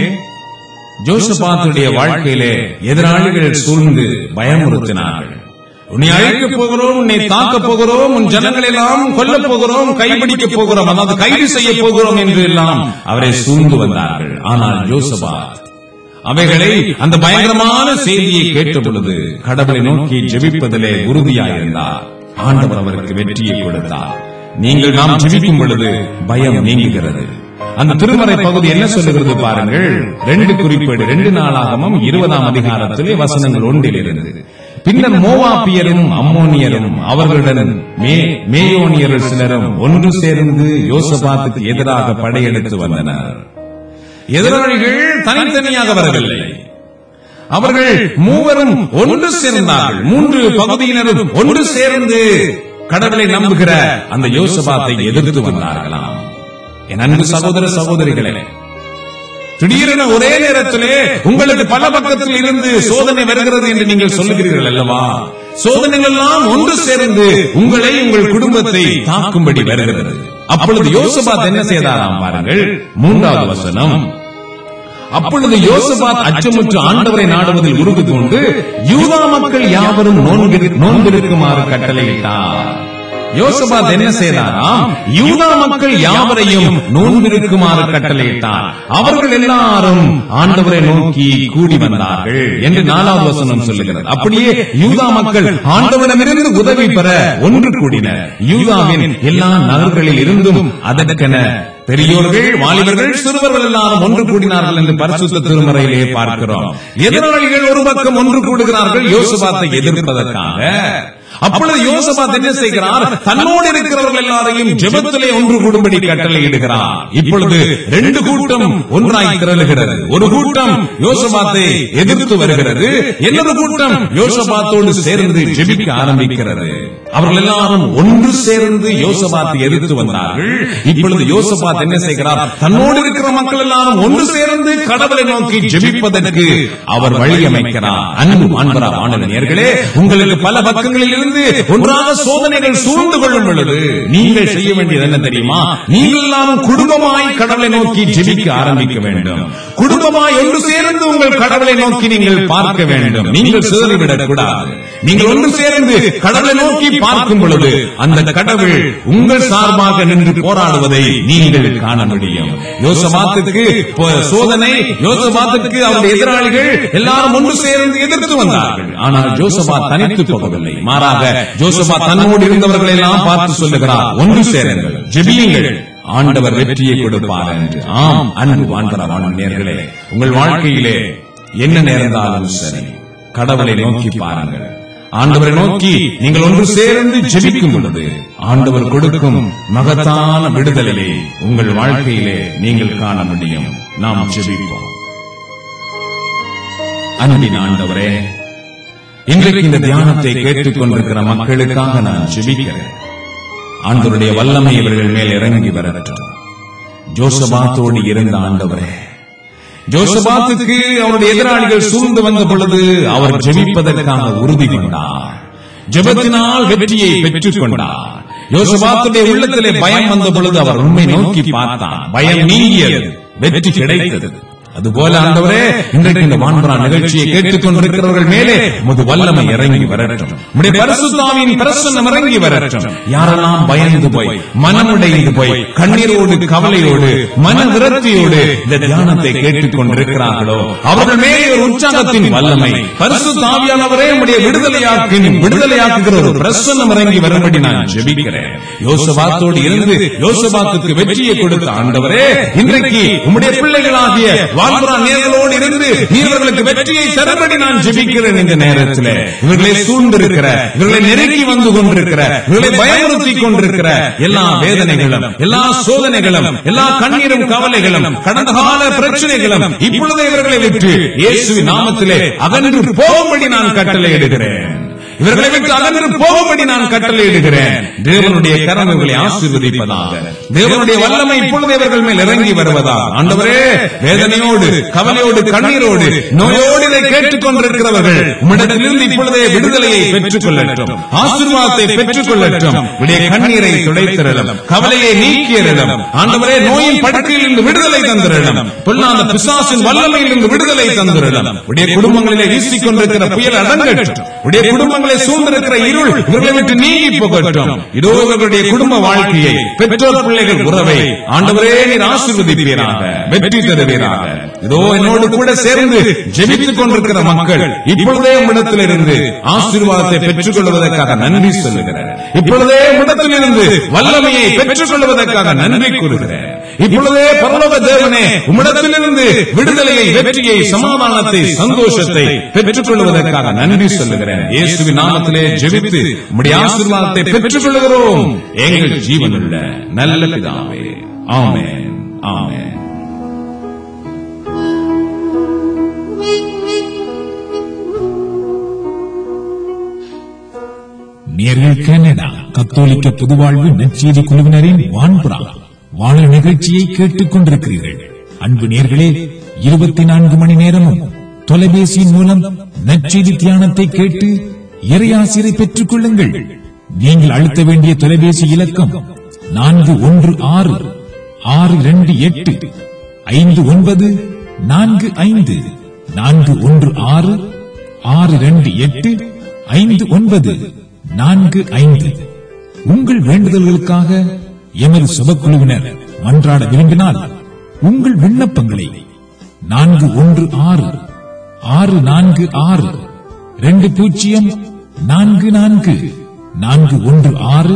D: ஜோசபாத்துடைய வாழ்க்கையிலே எதிராளிகள் சூழ்ந்து பயமுறுத்தினார்கள் உன்னை அழைக்கப் போகிறோம் உன்னை தாக்கப் போகிறோம் உன் ஜனங்களை எல்லாம் கொல்லப் போகிறோம் கைபிடிக்கப் போகிறோம் அதாவது கைது செய்ய போகிறோம் என்று எல்லாம் அவரை சூழ்ந்து வந்தார்கள் ஆனால் ஜோசபாத் அவைகளை அந்த பயங்கரமான செய்தியை கேட்ட பொழுது கடவுளை நோக்கி ஜெபிப்பதிலே உறுதியாயிருந்தார் ஆண்டவர் அவருக்கு வெற்றியை கொடுத்தார் நீங்கள் நாம் ஜெபிக்கும் பொழுது பயம் நீங்குகிறது அந்த திருமறை பகுதி என்ன சொல்லுகிறது பாருங்கள் ரெண்டு குறிப்பேடு ரெண்டு நாளாகமும் இருபதாம் அதிகாரத்திலே வசனங்கள் ஒன்றில் இருந்து பின்னர் மோவாப்பியரும் அம்மோனியரும் அவர்களுடன் மே மேயோனியர்கள் சிலரும் ஒன்று சேர்ந்து யோசபாத்துக்கு எதிராக படையெடுத்து வந்தனர் எதிராளிகள் தனித்தனியாக வரவில்லை அவர்கள் மூவரும் ஒன்று சேர்ந்தார்கள் மூன்று பகுதியினரும் ஒன்று சேர்ந்து கடவுளை நம்புகிற அந்த யோசபாத்தை எதிர்த்து வந்தார்களாம் என் அன்பு சகோதர சகோதரிகளே திடீரென ஒரே நேரத்திலே உங்களுக்கு பல பக்கத்தில் இருந்து சோதனை வருகிறது என்று நீங்கள் சொல்லுகிறீர்கள் அல்லவா சோதனைகள் எல்லாம் ஒன்று சேர்ந்து உங்களை உங்கள் குடும்பத்தை தாக்கும்படி வருகிறது அப்பொழுது யோசபாத் என்ன செய்தாராம் பாருங்கள் மூன்றாவது வசனம் அப்பொழுது யோசபாத் அச்சமுற்று ஆண்டவரை நாடுவதில் உறுதி கொண்டு யூதா மக்கள் யாவரும் நோன்பு- நோன்பிருக்குமாறு கட்டளையிட்டார் யோசபாத் என்ன செய்தாராம் யூதா மக்கள் யாவரையும் நோன்பிருக்குமாறு கட்டளையிட்டார் அவர்கள் எல்லாரும் ஆண்டவரை நோக்கி கூடி வந்தார்கள் என்று நாலாவது வசனம் சொல்லுகிறது அப்படியே யூதா மக்கள் ஆண்டவரிடமிருந்து உதவி பெற ஒன்று கூடினர் யூதாவின் எல்லா நகர்களில் இருந்தும் அதற்கென பெரியோர்கள் வாலிபர்கள் சிறுவர்கள் எல்லாரும் ஒன்று கூடினார்கள் என்று பரிசுத்த திருமறையிலே பார்க்கிறோம் எதிராளிகள் ஒரு பக்கம் ஒன்று கூடுகிறார்கள் யோசுபாத்தை எதிர்ப்பதற்காக அப்பொழுது யோசபாத் என்ன செய்கிறார் தன்னோடு இருக்கிறவர்கள் எல்லாரையும் ஜெபத்திலே ஒன்று கூடும்படி கட்டளையிடுகிறார் இப்பொழுது ரெண்டு கூட்டம் ஒன்றாய் திரளுகிறது ஒரு கூட்டம் யோசபாத்தை எதிர்த்து வருகிறது இன்னொரு கூட்டம் யோசபாத்தோடு சேர்ந்து ஜெபிக்க ஆரம்பிக்கிறது அவர்கள் எல்லாரும் ஒன்று சேர்ந்து யோசபாத்தை எதிர்த்து வந்தார்கள் இப்பொழுது யோசபாத் என்ன செய்கிறார் தன்னோடு இருக்கிற மக்கள் எல்லாரும் ஒன்று சேர்ந்து கடவுளை நோக்கி ஜெபிப்பதற்கு அவர் வழி அமைக்கிறார் அன்பு மாண்பரா வானவனியர்களே உங்களுக்கு பல பக்கங்களில் இருந்து ஒன்றாக சோதனைகள் சூழ்ந்து கொள்ளும் பொழுது நீங்கள் செய்ய வேண்டியது என்ன தெரியுமா நீங்கள் எல்லாம் குடும்பமாய் கடவுளை நோக்கி ஜெபிக்க ஆரம்பிக்க வேண்டும் குடும்பமாய் ஒன்று சேர்ந்து உங்கள் கடவுளை நோக்கி நீங்கள் பார்க்க வேண்டும் நீங்கள் சிதறிவிடக் கூடாது நீங்கள் ஒன்று சேர்ந்து கடவுளை நோக்கி பார்க்கும் பொழுது அந்த கடவுள் உங்கள் சார்பாக நின்று போராடுவதை நீங்கள் காண முடியும் யோசபாத்துக்கு போ- சோதனை யோசபாத்துக்கு அவருடைய எதிராளிகள் எல்லாரும் ஒன்று சேர்ந்து எதிர்த்து வந்தார்கள் ஆனால் ஜோசபாத் தனித்து போகவில்லை மாறாக ஜோசபாத் தன்னோடு இருந்தவர்களை எல்லாம் பார்த்து சொல்லுகிறார் ஒன்று சேருங்கள் ஜெபியுங்கள் ஆண்டவர் வெற்றியை கொடுப்பார் என்று ஆம் அன்பு வான்பர நேர்களே உங்கள் வாழ்க்கையிலே என்ன நேர்ந்தாலும் சரி கடவுளை நோக்கி பாருங்கள் ஆண்டவரை நோக்கி நீங்கள் ஒன்று சேர்ந்து ஜெபிக்கும் பொழுது ஆண்டவர் கொடுக்கும் மகத்தான விடுதலையை உங்கள் வாழ்க்கையிலே நீங்கள் காண முடியும் நாம் ஜெபிப்போம் அன்பின் ஆண்டவரே இன்றைக்கு இந்த தியானத்தை கேட்டுக் கொண்டிருக்கிற மக்களுக்காக நான் ஜெபிக்கிறேன் ஆண்டவருடைய வல்லமை இவர்கள் மேல் இறங்கி வரட்டும் ஜோசபாத்தோடு இருந்த ஆண்டவரே ஜோசபாத்துக்கு அவருடைய எதிராளிகள் சூழ்ந்து வந்த பொழுது அவர் ஜெபிப்பதற்காக உறுதி கொண்டார் ஜெபத்தினால் வெற்றியை பெற்றுக் கொண்டார் யோசபாத்துடைய உள்ளத்திலே பயம் வந்த பொழுது அவர் உண்மை நோக்கி பார்த்தார் பயம் நீங்கியது வெற்றி கிடைத்தது அதுபோல ஆண்டவரே இன்றைக்கு இந்த வான்பரா நிகழ்ச்சியை கேட்டுக் கொண்டிருக்கிறவர்கள் மேலே உமது வல்லமை இறங்கி வரட்டும் உடைய பரிசுத்தாவின் பிரசன்னம் இறங்கி வரட்டும் யாரெல்லாம் பயந்து போய் மனமுடைந்து போய் கண்ணீரோடு கவலையோடு மன விரக்தியோடு இந்த தியானத்தை கேட்டுக் கொண்டிருக்கிறார்களோ அவர்கள் மேலே ஒரு உற்சாகத்தின் வல்லமை பரிசுத்தாவியானவரே உடைய விடுதலையாக்கின் விடுதலையாக்குகிற ஒரு பிரசன்னம் இறங்கி வரும்படி நான் ஜெபிக்கிறேன் யோசபாத்தோடு இருந்து யோசபாத்துக்கு வெற்றியை கொடுத்த ஆண்டவரே இன்றைக்கு உம்முடைய பிள்ளைகளாகிய வாழ்வுரா நேர்களோடு இருந்து நீவர்களுக்கு வெற்றியை தரும்படி நான் ஜெபிக்கிறேன் இந்த நேரத்தில் இவர்களை சூழ்ந்திருக்கிற இவர்களை நெருங்கி வந்து கொண்டிருக்கிற இவர்களை பயமுறுத்தி கொண்டிருக்கிற எல்லா வேதனைகளும் எல்லா சோதனைகளும் எல்லா கண்ணீரும் கவலைகளும் கடந்த கால பிரச்சனைகளும் இப்பொழுது இவர்களை விட்டு இயேசுவின் நாமத்திலே அகன்று போகும்படி நான் கட்டளை எடுக்கிறேன் இவர்களை விட்டு அகன்று போகும்படி நான் கட்டளையிடுகிறேன் தேவனுடைய கரம் இவர்களை ஆசீர்வதிப்பதாக தேவனுடைய வல்லமை இப்பொழுது இவர்கள் மேல் இறங்கி வருவதாக ஆண்டவரே வேதனையோடு கவலையோடு கண்ணீரோடு நோயோடு இதை கேட்டுக் கொண்டிருக்கிறவர்கள் உம்மிடத்திலிருந்து இப்பொழுதே விடுதலையை பெற்றுக் கொள்ளட்டும் ஆசீர்வாதத்தை பெற்றுக் கொள்ளட்டும் உடைய கண்ணீரை துடைத்திரலும் கவலையை நீக்கியரிடம் ஆண்டவரே நோயின் படுக்கையில் இருந்து விடுதலை தந்திரலும் பொல்லாத பிசாசின் வல்லமையில் இருந்து விடுதலை தந்திரலும் உடைய குடும்பங்களிலே வீசிக் கொண்டிருக்கிற புயல் அடங்கட்டும் உடைய குடும்பங்களை சூழ்ந்திருக்கிற இருள் இவர்களை விட்டு நீங்கி போகட்டும் இதோ இவர்களுடைய குடும்ப வாழ்க்கையை பெற்றோர் பிள்ளைகள் உறவை ஆண்டவரே நீர் ஆசீர்வதிப்பீராக வெற்றி தருவீராக இதோ என்னோடு கூட சேர்ந்து ஜெபித்துக் கொண்டிருக்கிற மக்கள் இப்பொழுதே உம்மிடத்தில் இருந்து ஆசீர்வாதத்தை பெற்றுக் கொள்வதற்காக நன்றி சொல்லுகிறேன் இப்பொழுதே உம்மிடத்தில் இருந்து வல்லமையை பெற்றுக் கொள்வதற்காக நன்றி கூறுகிறேன் இப்பொழுதே பரலோக தேவனே உம்மிடத்திலிருந்து விடுதலையை வெற்றியை சமாதானத்தை சந்தோஷத்தை பெற்றுக் கொள்வதற்காக நன்றி சொல்லுகிறேன் இயேசுவின் நாமத்திலே ஜெபித்து உம்முடைய ஆசீர்வாதத்தை பெற்றுக் கொள்கிறோம் எங்கள் ஜீவனுள்ள நல்ல பிதாவே ஆமென் ஆமென்
C: நேர்கள் கனடா கத்தோலிக்க பொதுவாழ்வு நற்செய்தி குழுவினரின் வான்புறா வானொலி நிகழ்ச்சியை கேட்டுக் கொண்டிருக்கிறீர்கள் அன்பு நேர்களே இருபத்தி நான்கு மணி நேரமும் தொலைபேசியின் மூலம் நற்செய்தி தியானத்தை கேட்டு இறையாசிரை பெற்றுக் கொள்ளுங்கள் நீங்கள் அழுத்த வேண்டிய தொலைபேசி இலக்கம் நான்கு ஒன்று ஆறு ஆறு இரண்டு எட்டு ஐந்து ஒன்பது நான்கு ஐந்து நான்கு ஒன்று ஆறு ஆறு இரண்டு எட்டு ஐந்து ஒன்பது நான்கு ஐந்து உங்கள் வேண்டுதல்களுக்காக எமது சுபக்குழுவினர் மன்றாட விரும்பினால் உங்கள் விண்ணப்பங்களை நான்கு ஒன்று ஆறு ஆறு நான்கு ஆறு ரெண்டு பூஜ்ஜியம் நான்கு நான்கு நான்கு ஒன்று ஆறு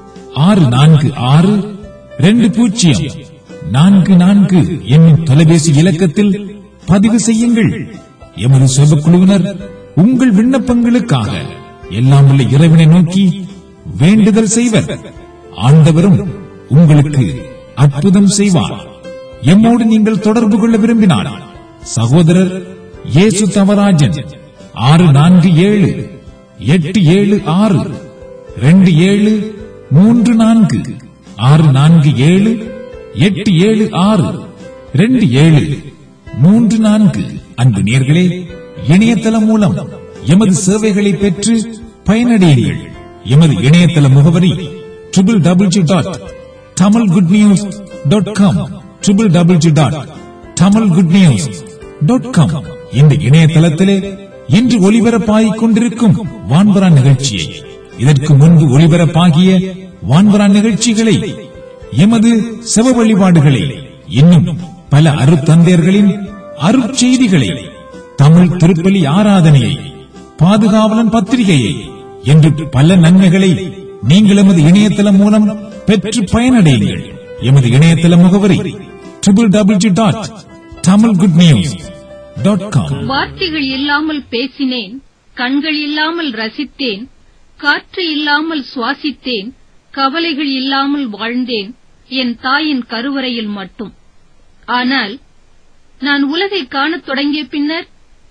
C: ஆறு நான்கு ஆறு ரெண்டு பூஜ்ஜியம் நான்கு நான்கு என்னும் தொலைபேசி இலக்கத்தில் பதிவு செய்யுங்கள் எமது சுபக்குழுவினர் உங்கள் விண்ணப்பங்களுக்காக எல்லாம் உள்ள இறைவனை நோக்கி வேண்டுதல் செய்வர் ஆண்டவரும் உங்களுக்கு அற்புதம் செய்வார் எம்மோடு நீங்கள் தொடர்பு கொள்ள விரும்பினால் சகோதரர் இயேசு தவராஜன் ஆறு நான்கு ஏழு எட்டு ஏழு ஆறு ரெண்டு ஏழு மூன்று நான்கு ஆறு நான்கு ஏழு எட்டு ஏழு ஆறு ரெண்டு ஏழு மூன்று நான்கு அன்பு நேர்களே இணையதளம் மூலம் எமது சேவைகளை பெற்று பயனடையுங்கள் எமது இணையதள முகவரி triple double dot Tamil good news dot com triple double dot Tamil good news dot com இந்த இணையதளத்திலே இன்று ஒலிபரப்பாகிக் கொண்டிருக்கும் வான்பரா நிகழ்ச்சியை இதற்கு முன்பு ஒலிபரப்பாகிய வான்பரா நிகழ்ச்சிகளை எமது செவ வழிபாடுகளை இன்னும் பல அருத்தந்தையர்களின் அருட்செய்திகளை தமிழ் திருப்பலி ஆராதனையை பாதுகாவலன் பத்திரிகையை என்று பல நன்மைகளை நீங்கள் எமது இணையதளம் மூலம் பெற்று பயனடையுங்கள் எமது இணையதள முகவரி triple double dot Tamil good news dot com
F: வார்த்தைகள் இல்லாமல் பேசினேன் கண்கள் இல்லாமல் ரசித்தேன் காற்று இல்லாமல் சுவாசித்தேன் கவலைகள் இல்லாமல் வாழ்ந்தேன் என் தாயின் கருவறையில் மட்டும் ஆனால் நான் உலகை காணத் தொடங்கிய பின்னர்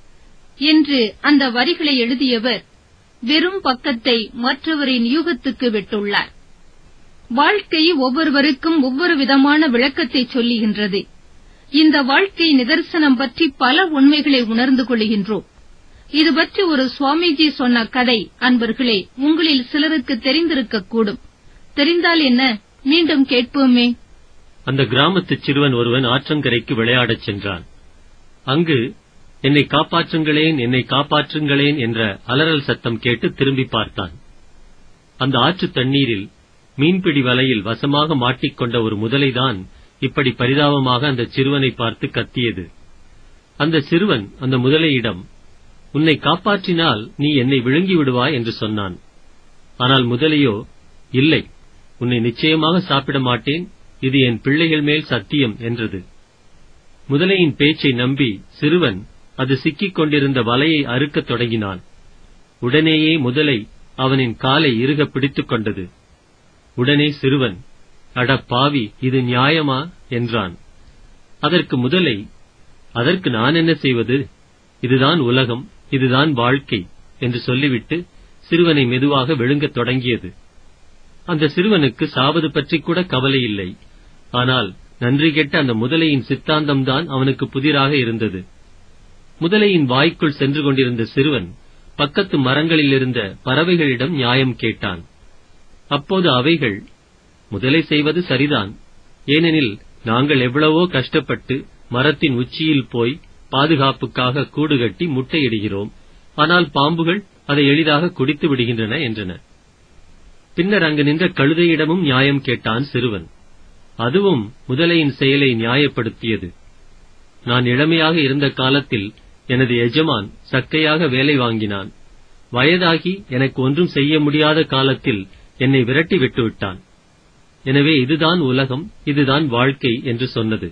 F: என்று அந்த வரிகளை எழுதியவர் வெறும் பக்கத்தை மற்றவரின் யூகத்துக்கு விட்டுள்ளார் வாழ்க்கை ஒவ்வொருவருக்கும் ஒவ்வொரு விதமான விளக்கத்தை சொல்லுகின்றது இந்த வாழ்க்கை நிதர்சனம் பற்றி பல உண்மைகளை உணர்ந்து கொள்கின்றோம் இது பற்றி ஒரு சுவாமிஜி சொன்ன கதை அன்பர்களே உங்களில் சிலருக்கு தெரிந்திருக்கக்கூடும் தெரிந்தால் என்ன மீண்டும் கேட்போமே
G: அந்த கிராமத்துச் சிறுவன் ஒருவன் ஆற்றங்கரைக்கு விளையாடச் சென்றான் அங்கு என்னை காப்பாற்றுங்களேன் என்னை காப்பாற்றுங்களேன் என்ற அலறல் சத்தம் கேட்டு திரும்பி பார்த்தான் அந்த ஆற்றுத் தண்ணீரில் மீன்பிடி வலையில் வசமாக மாட்டிக்கொண்ட ஒரு முதலைதான் இப்படி பரிதாபமாக அந்த சிறுவனை பார்த்து கத்தியது அந்த சிறுவன் அந்த முதலையிடம் உன்னை காப்பாற்றினால் நீ என்னை விழுங்கி விடுவாய் என்று சொன்னான் ஆனால் முதலையோ இல்லை உன்னை நிச்சயமாக சாப்பிட மாட்டேன் இது என் பிள்ளைகள் மேல் சத்தியம் என்றது முதலையின் பேச்சை நம்பி சிறுவன் அது சிக்கிக் கொண்டிருந்த வலையை அறுக்கத் தொடங்கினான் உடனேயே முதலை அவனின் காலை இறுக பிடித்துக் கொண்டது உடனே சிறுவன் அட பாவி இது நியாயமா என்றான் அதற்கு முதலை அதற்கு நான் என்ன செய்வது இதுதான் உலகம் இதுதான் வாழ்க்கை என்று சொல்லிவிட்டு சிறுவனை மெதுவாக விழுங்கத் தொடங்கியது அந்த சிறுவனுக்கு சாவது பற்றி கூட கவலை இல்லை ஆனால் நன்றி கெட்ட அந்த முதலையின் சித்தாந்தம்தான் அவனுக்கு புதிராக இருந்தது முதலையின் வாய்க்குள் சென்று கொண்டிருந்த சிறுவன் பக்கத்து மரங்களில் இருந்த பறவைகளிடம் நியாயம் கேட்டான் அப்போது அவைகள் முதலை செய்வது சரிதான் ஏனெனில் நாங்கள் எவ்வளவோ கஷ்டப்பட்டு மரத்தின் உச்சியில் போய் பாதுகாப்புக்காக கூடு கட்டி முட்டையிடுகிறோம் ஆனால் பாம்புகள் அதை எளிதாக குடித்து விடுகின்றன என்றன பின்னர் அங்கு நின்ற கழுதையிடமும் நியாயம் கேட்டான் சிறுவன் அதுவும் முதலையின் செயலை நியாயப்படுத்தியது நான் இளமையாக இருந்த காலத்தில் எனது எஜமான் சக்கையாக வேலை வாங்கினான் வயதாகி எனக்கு ஒன்றும் செய்ய முடியாத காலத்தில் என்னை விரட்டி விட்டுவிட்டான் எனவே இதுதான் உலகம் இதுதான் வாழ்க்கை என்று சொன்னது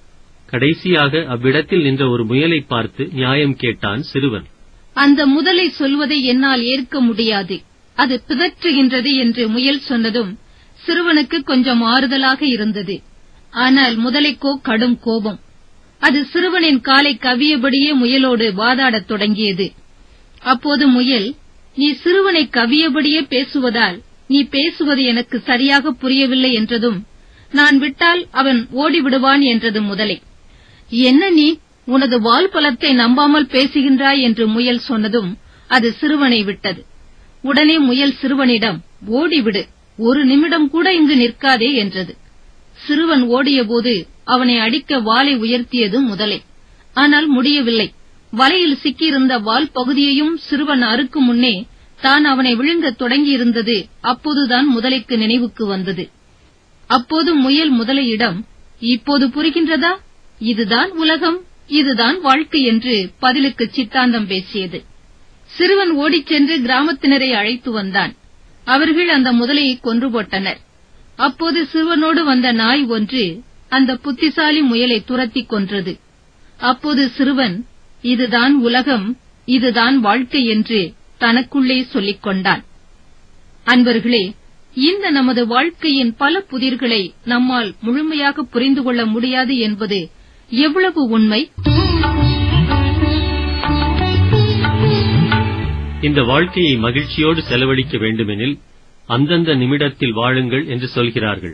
G: கடைசியாக அவ்விடத்தில் நின்ற ஒரு முயலை பார்த்து நியாயம் கேட்டான் சிறுவன்
F: அந்த முதலை சொல்வதை என்னால் ஏற்க முடியாது அது பிதற்றுகின்றது என்று முயல் சொன்னதும் சிறுவனுக்கு கொஞ்சம் ஆறுதலாக இருந்தது ஆனால் முதலைக்கோ கடும் கோபம் அது சிறுவனின் காலை கவியபடியே முயலோடு வாதாடத் தொடங்கியது அப்போது முயல் நீ சிறுவனை கவியபடியே பேசுவதால் நீ பேசுவது எனக்கு சரியாக புரியவில்லை என்றதும் நான் விட்டால் அவன் ஓடிவிடுவான் என்றது முதலை என்ன நீ உனது வால் பலத்தை நம்பாமல் பேசுகின்றாய் என்று முயல் சொன்னதும் அது சிறுவனை விட்டது உடனே முயல் சிறுவனிடம் ஓடிவிடு ஒரு நிமிடம் கூட இங்கு நிற்காதே என்றது சிறுவன் ஓடியபோது அவனை அடிக்க வாளை உயர்த்தியது முதலை ஆனால் முடியவில்லை வலையில் சிக்கியிருந்த வால் பகுதியையும் சிறுவன் அறுக்கும் முன்னே தான் அவனை விழுங்கத் தொடங்கியிருந்தது அப்போதுதான் முதலைக்கு நினைவுக்கு வந்தது அப்போது முயல் முதலையிடம் இப்போது புரிகின்றதா இதுதான் உலகம் இதுதான் வாழ்க்கை என்று பதிலுக்கு சித்தாந்தம் பேசியது சிறுவன் ஓடிச் சென்று கிராமத்தினரை அழைத்து வந்தான் அவர்கள் அந்த முதலையை கொன்று போட்டனர் அப்போது சிறுவனோடு வந்த நாய் ஒன்று அந்த புத்திசாலி முயலை துரத்திக் கொன்றது அப்போது சிறுவன் இதுதான் உலகம் இதுதான் வாழ்க்கை என்று தனக்குள்ளே சொல்லிக் கொண்டான் அன்பர்களே இந்த நமது வாழ்க்கையின் பல புதிர்களை நம்மால் முழுமையாக புரிந்து கொள்ள முடியாது என்பது எவ்வளவு உண்மை
G: இந்த வாழ்க்கையை மகிழ்ச்சியோடு செலவழிக்க வேண்டுமெனில் அந்தந்த நிமிடத்தில் வாழுங்கள் என்று சொல்கிறார்கள்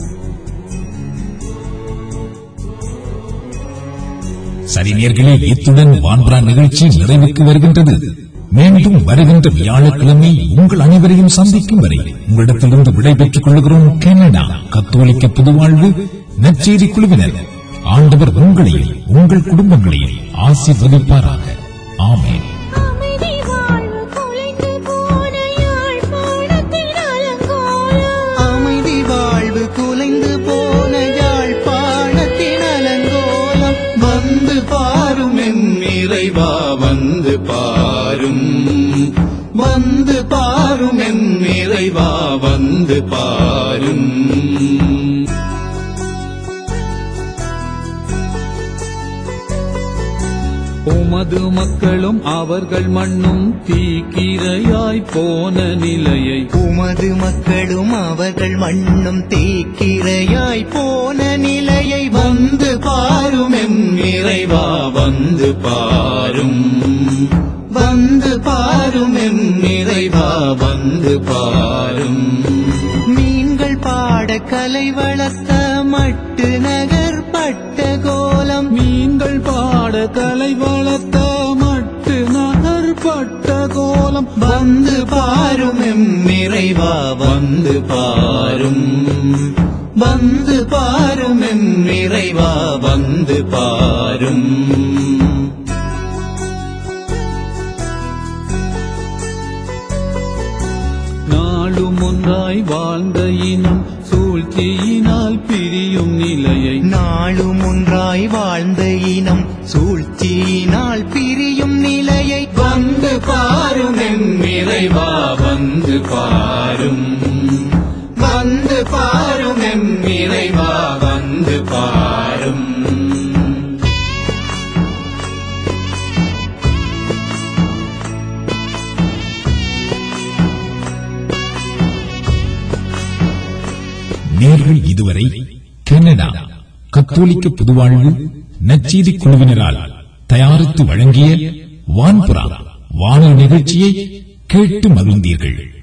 C: சரி நேர்களே இத்துடன் வான்பரா நிகழ்ச்சி நிறைவுக்கு வருகின்றது மீண்டும் வருகின்ற வியாழக்கிழமை உங்கள் அனைவரையும் சந்திக்கும் வரை உங்களிடத்திலிருந்து விடைபெற்றுக் கொள்கிறோம் கனடா கத்தோலிக்க புதுவாழ்வு நற்செய்தி குழுவினர் ஆண்டவர் உங்களையும் உங்கள் குடும்பங்களையும் ஆசீர்வதிப்பாராக ஆமென்
B: அமைதி வாழ்வு குலைந்து போன யாழ்ப்பாணத்தின் அலங்கோலம்
E: அமைதி வாழ்வு குலைந்து போன யாழ்ப்பாணத்தின் அலங்கோலம் வந்து பாரும் எம் இறைவா வந்து பாரும் வந்து பாரும் எம் இறைவா வந்து பாரும்
H: உமது மக்களும் அவர்கள் மண்ணும் தீக்கிரையாய் போன நிலையை
E: உமது மக்களும் அவர்கள் மண்ணும் தீக்கிரையாய் போன நிலையை வந்து பாரும் எம் இறைவா வந்து பாரும் வந்து பாரும் எம் இறைவா வந்து பாரும் மீன்கள் பாட கலை வளர்த்த மட்டு நகர் பட்ட கோலம்
H: மீன்கள் பாட கலை வளர்த்த மட்டு நகர் பட்ட கோலம்
E: வந்து பாரும் எம் இறைவா வந்து பாரும் வந்து பாரும் எம் இறைவா வந்து பாரும்
H: நாளும் ஒன்றாய் வாழ்ந்த இனம் சூழ்ச்சியினால் பிரியும் நிலையை
E: நாளும் ஒன்றாய் வாழ்ந்த இனம் சூழ்ச்சியினால் பிரியும் நிலையை வந்து பாரும் எம் இறைவா வந்து பாரும் வந்து பாரும் எம் இறைவா வந்து பாரும்
C: நேர்கள் இதுவரை கனடா கத்தோலிக்க புதுவாழ்வு நற்செய்தி குழுவினரால் தயாரித்து வழங்கிய வான்புறா வானொலி நிகழ்ச்சியை கேட்டு மகிழ்ந்தீர்கள்